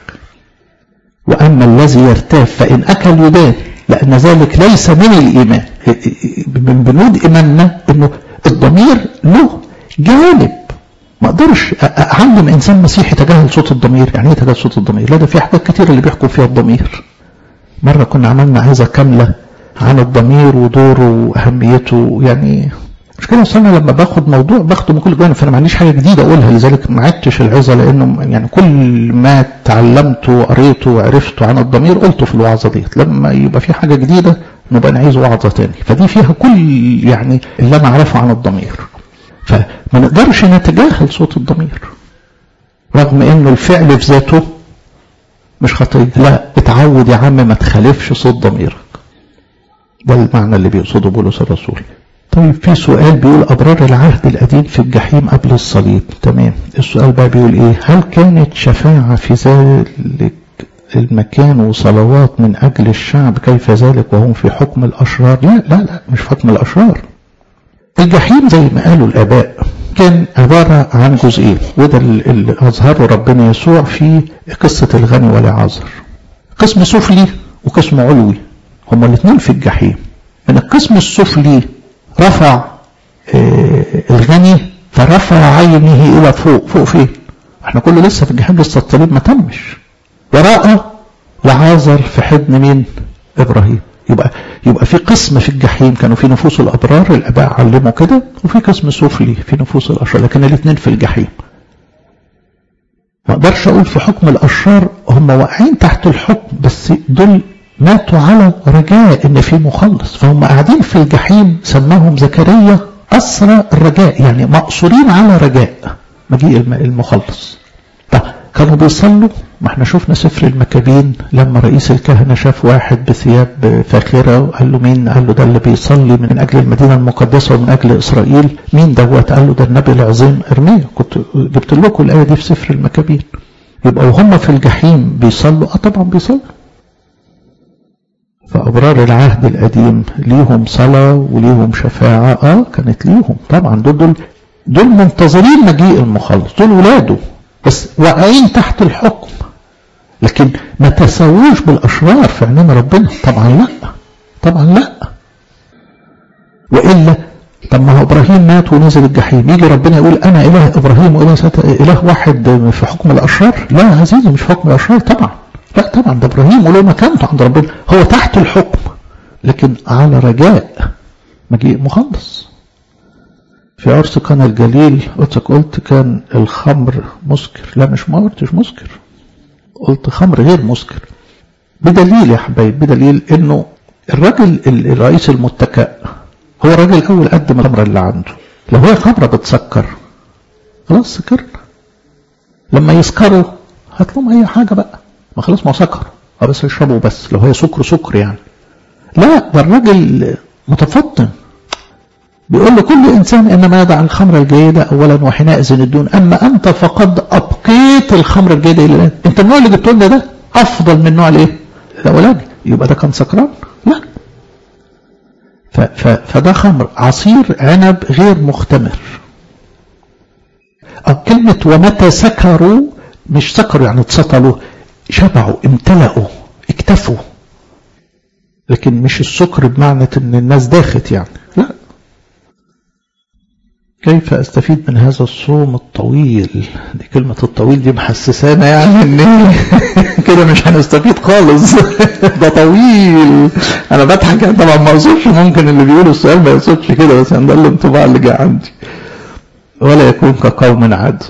Speaker 1: واما الذي يرتاب فان اكل يدان لأن ذلك ليس من الإيمان من بنود إيماننا أنه الضمير له جانب ما اقدرش اعلم انسان مسيحي يتجاهل صوت الضمير يعني ايه يتجاهل صوت الضمير لا ده في حاجات كتير اللي بيحكم فيها الضمير مره كنا عملنا عظه كامله عن الضمير ودوره واهميته يعني مش كده اصل انا لما باخد موضوع باخده من كل جوانب فانا ما عنديش حاجه جديده اقولها لذلك ما عدتش العظه لانه يعني كل ما اتعلمته وقريته وعرفته عن الضمير قلته في الوعظه ديت لما يبقى في حاجه جديده نبقى نعيز وعظه تاني فدي فيها كل يعني اللي انا اعرفه عن الضمير فما نقدرش نتجاهل صوت الضمير رغم انه الفعل في ذاته مش خطيه لا اتعود يا عم ما تخالفش صوت ضميرك ده المعنى اللي بيقصده بولس الرسول طيب في سؤال بيقول أبرار العهد القديم في الجحيم قبل الصليب تمام السؤال بقى بيقول إيه هل كانت شفاعة في ذلك المكان وصلوات من أجل الشعب كيف ذلك وهم في حكم الأشرار لا لا لا مش في حكم الأشرار الجحيم زي ما قالوا الآباء كان عبارة عن جزئين وده اللي أظهره ربنا يسوع في قصة الغني والعازر قسم سفلي وقسم علوي هما الاثنين في الجحيم من القسم السفلي رفع آه الغني فرفع عينه الى فوق فوق فين احنا كله لسه في الجحيم لسه الطريق ما تمش ورأى لعازر في حضن مين ابراهيم يبقى يبقى في قسم في الجحيم كانوا في نفوس الابرار الاباء علموا كده وفي قسم سفلي في نفوس الاشرار لكن الاثنين في الجحيم ما اقدرش اقول في حكم الاشرار هم واقعين تحت الحكم بس دول ماتوا على رجاء ان في مخلص فهم قاعدين في الجحيم سماهم زكريا اسرى الرجاء يعني مقصورين على رجاء مجيء المخلص كانوا بيصلوا ما احنا شفنا سفر المكابين لما رئيس الكهنة شاف واحد بثياب فاخرة وقال له مين قال له ده اللي بيصلي من أجل المدينة المقدسة ومن أجل إسرائيل مين دوت قال له ده النبي العظيم إرميا كنت جبت لكم الآية دي في سفر المكابين يبقى وهم في الجحيم بيصلوا اه طبعا بيصلوا فأبرار العهد القديم ليهم صلاة وليهم شفاعة اه كانت ليهم طبعا دول دول دول منتظرين مجيء المخلص دول ولاده بس واقعين تحت الحكم لكن ما تساووش بالاشرار في عينين ربنا طبعا لا طبعا لا والا طب ما هو ابراهيم مات ونزل الجحيم يجي ربنا يقول انا اله ابراهيم واله اله واحد في حكم الاشرار لا يا عزيزي مش في حكم الاشرار طبعا لا طبعا ده ابراهيم وله مكانته عند ربنا هو تحت الحكم لكن على رجاء مجيء مخلص في عرس كان الجليل قلتك قلت كان الخمر مسكر لا مش ما قلتش مسكر قلت خمر غير مسكر بدليل يا حبايب بدليل انه الراجل الرئيس المتكأ هو الراجل الاول قدم الخمره اللي عنده لو هي خمره بتسكر خلاص سكرنا لما يسكروا هات لهم اي حاجه بقى ما خلاص ما سكر اه بس يشربوا بس لو هي سكر سكر يعني لا ده الراجل متفطن بيقول لكل انسان انما يدع الخمر الجيده اولا وحينئذ الدون اما انت فقد ابقيت الخمر الجيده الى الان انت النوع اللي جبته لنا ده افضل من النوع الايه؟ الاولاني يبقى ده كان سكران؟ لا ف ف فده خمر عصير عنب غير مختمر كلمة ومتى سكروا مش سكروا يعني اتسطلوا شبعوا امتلأوا اكتفوا لكن مش السكر بمعنى ان الناس داخت يعني لا كيف استفيد من هذا الصوم الطويل دي كلمة الطويل دي محسسانا يعني ان كده مش هنستفيد خالص ده طويل انا بضحك يعني طبعا ما اقصدش ممكن اللي بيقولوا السؤال ما يقصدش كده بس يعني ده الانطباع اللي جه عندي ولا يكون كقوم عاد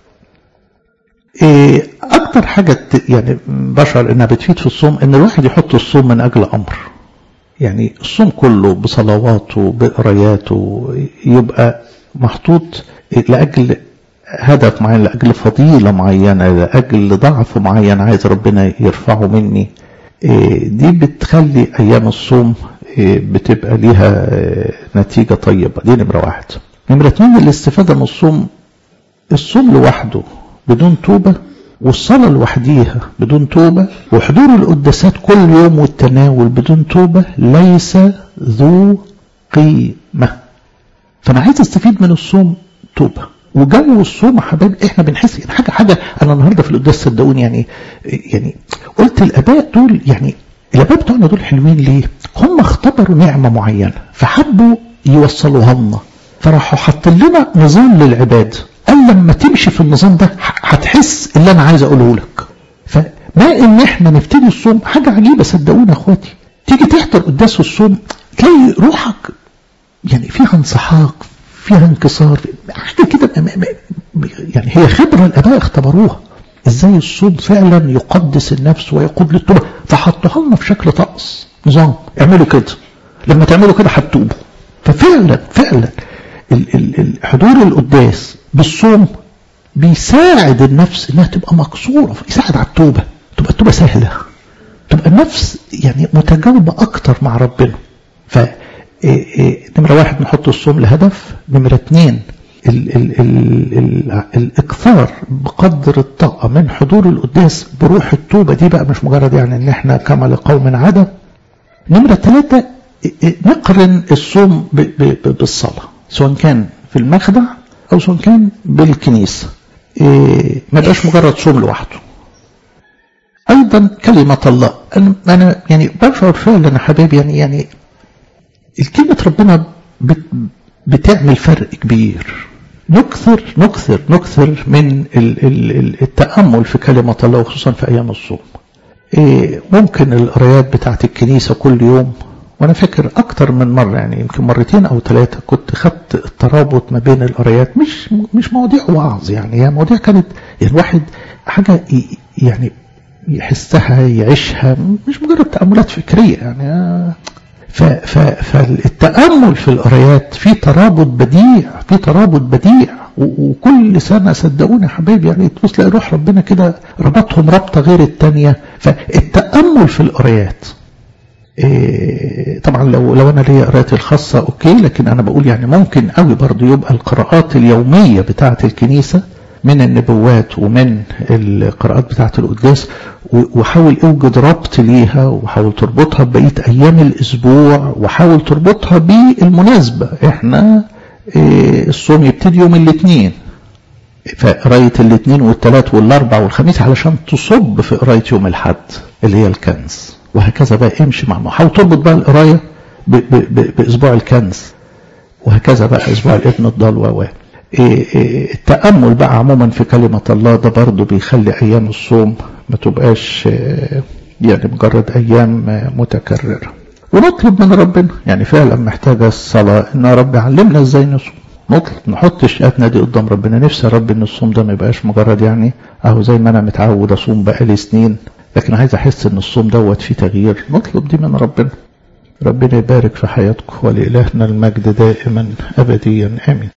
Speaker 1: إيه اكتر حاجة يعني بشعر انها بتفيد في الصوم ان الواحد يحط الصوم من اجل امر يعني الصوم كله بصلواته بقراياته يبقى محطوط لأجل هدف معين لأجل فضيلة معينة لأجل ضعف معين عايز ربنا يرفعه مني دي بتخلي أيام الصوم بتبقى ليها نتيجة طيبة دي نمرة واحد نمرة اتنين الاستفادة من الصوم الصوم لوحده بدون توبة والصلاة لوحديها بدون توبة وحضور القداسات كل يوم والتناول بدون توبة ليس ذو قيمة فانا عايز استفيد من الصوم توبه وجو الصوم يا حبايبي احنا بنحس يعني حاجه حاجه انا النهارده في القداس صدقوني يعني يعني قلت الاباء دول يعني الاباء بتوعنا دول حلوين ليه؟ هم اختبروا نعمه معينه فحبوا يوصلوها لنا فراحوا حاطين لنا نظام للعباده قال لما تمشي في النظام ده هتحس اللي انا عايز اقوله لك فما ان احنا نبتدي الصوم حاجه عجيبه صدقوني يا اخواتي تيجي تحضر قداس الصوم تلاقي روحك يعني فيها انسحاق فيها انكسار حاجه كده يعني هي خبره الاباء اختبروها ازاي الصوم فعلا يقدس النفس ويقود للتوبه فحطوها لنا في شكل طقس نظام اعملوا كده لما تعملوا كده هتتوبوا ففعلا فعلا حضور القداس بالصوم بيساعد النفس انها تبقى مكسوره يساعد على التوبه تبقى التوبه سهله تبقى النفس يعني متجاوبه اكتر مع ربنا ف نمرة واحد نحط الصوم لهدف نمرة اثنين ال ال ال ال الإكثار بقدر الطاقة من حضور القداس بروح التوبة دي بقى مش مجرد يعني إن إحنا كما لقوم عدم نمرة ثلاثة نقرن الصوم بالصلاة سواء كان في المخدع أو سواء كان بالكنيسة ما يبقاش مجرد صوم لوحده أيضا كلمة الله أنا يعني بشعر فعلا يا حبايبي يعني يعني الكلمة ربنا بتعمل فرق كبير نكثر نكثر نكثر من التأمل في كلمة الله وخصوصا في أيام الصوم ممكن القرايات بتاعت الكنيسة كل يوم وأنا فاكر أكتر من مرة يعني يمكن مرتين أو ثلاثة كنت خدت الترابط ما بين القرايات مش مش مواضيع وعظ يعني هي مواضيع كانت يعني الواحد حاجة يعني يحسها يعيشها مش مجرد تأملات فكرية يعني فالتأمل في القرايات في ترابط بديع في ترابط بديع وكل سنة صدقوني يا حبايبي يعني تبص تلاقي روح ربنا كده ربطهم ربطة غير التانية فالتأمل في القرايات إيه طبعا لو لو انا ليا قراءتي الخاصه اوكي لكن انا بقول يعني ممكن قوي برضه يبقى القراءات اليوميه بتاعه الكنيسه من النبوات ومن القراءات بتاعة القداس وحاول اوجد ربط ليها وحاول تربطها ببقية ايام الاسبوع وحاول تربطها بالمناسبة احنا الصوم يبتدي يوم الاثنين فقراية الاثنين والثلاث والاربع والخميس علشان تصب في قراية يوم الحد اللي هي الكنز وهكذا بقى امشي مع حاول تربط بقى القراية باسبوع الكنز وهكذا بقى اسبوع الابن الضال و التأمل بقى عموما في كلمة الله ده برضه بيخلي أيام الصوم ما تبقاش يعني مجرد أيام متكررة ونطلب من ربنا يعني فعلا محتاجة الصلاة إن يا رب علمنا إزاي نصوم نطلب نحط شقاتنا دي قدام ربنا نفسي يا رب إن الصوم ده ما يبقاش مجرد يعني أهو زي ما أنا متعود أصوم بقالي سنين لكن عايز أحس إن الصوم دوت فيه تغيير نطلب دي من ربنا ربنا يبارك في حياتكم ولإلهنا المجد دائما أبديا آمين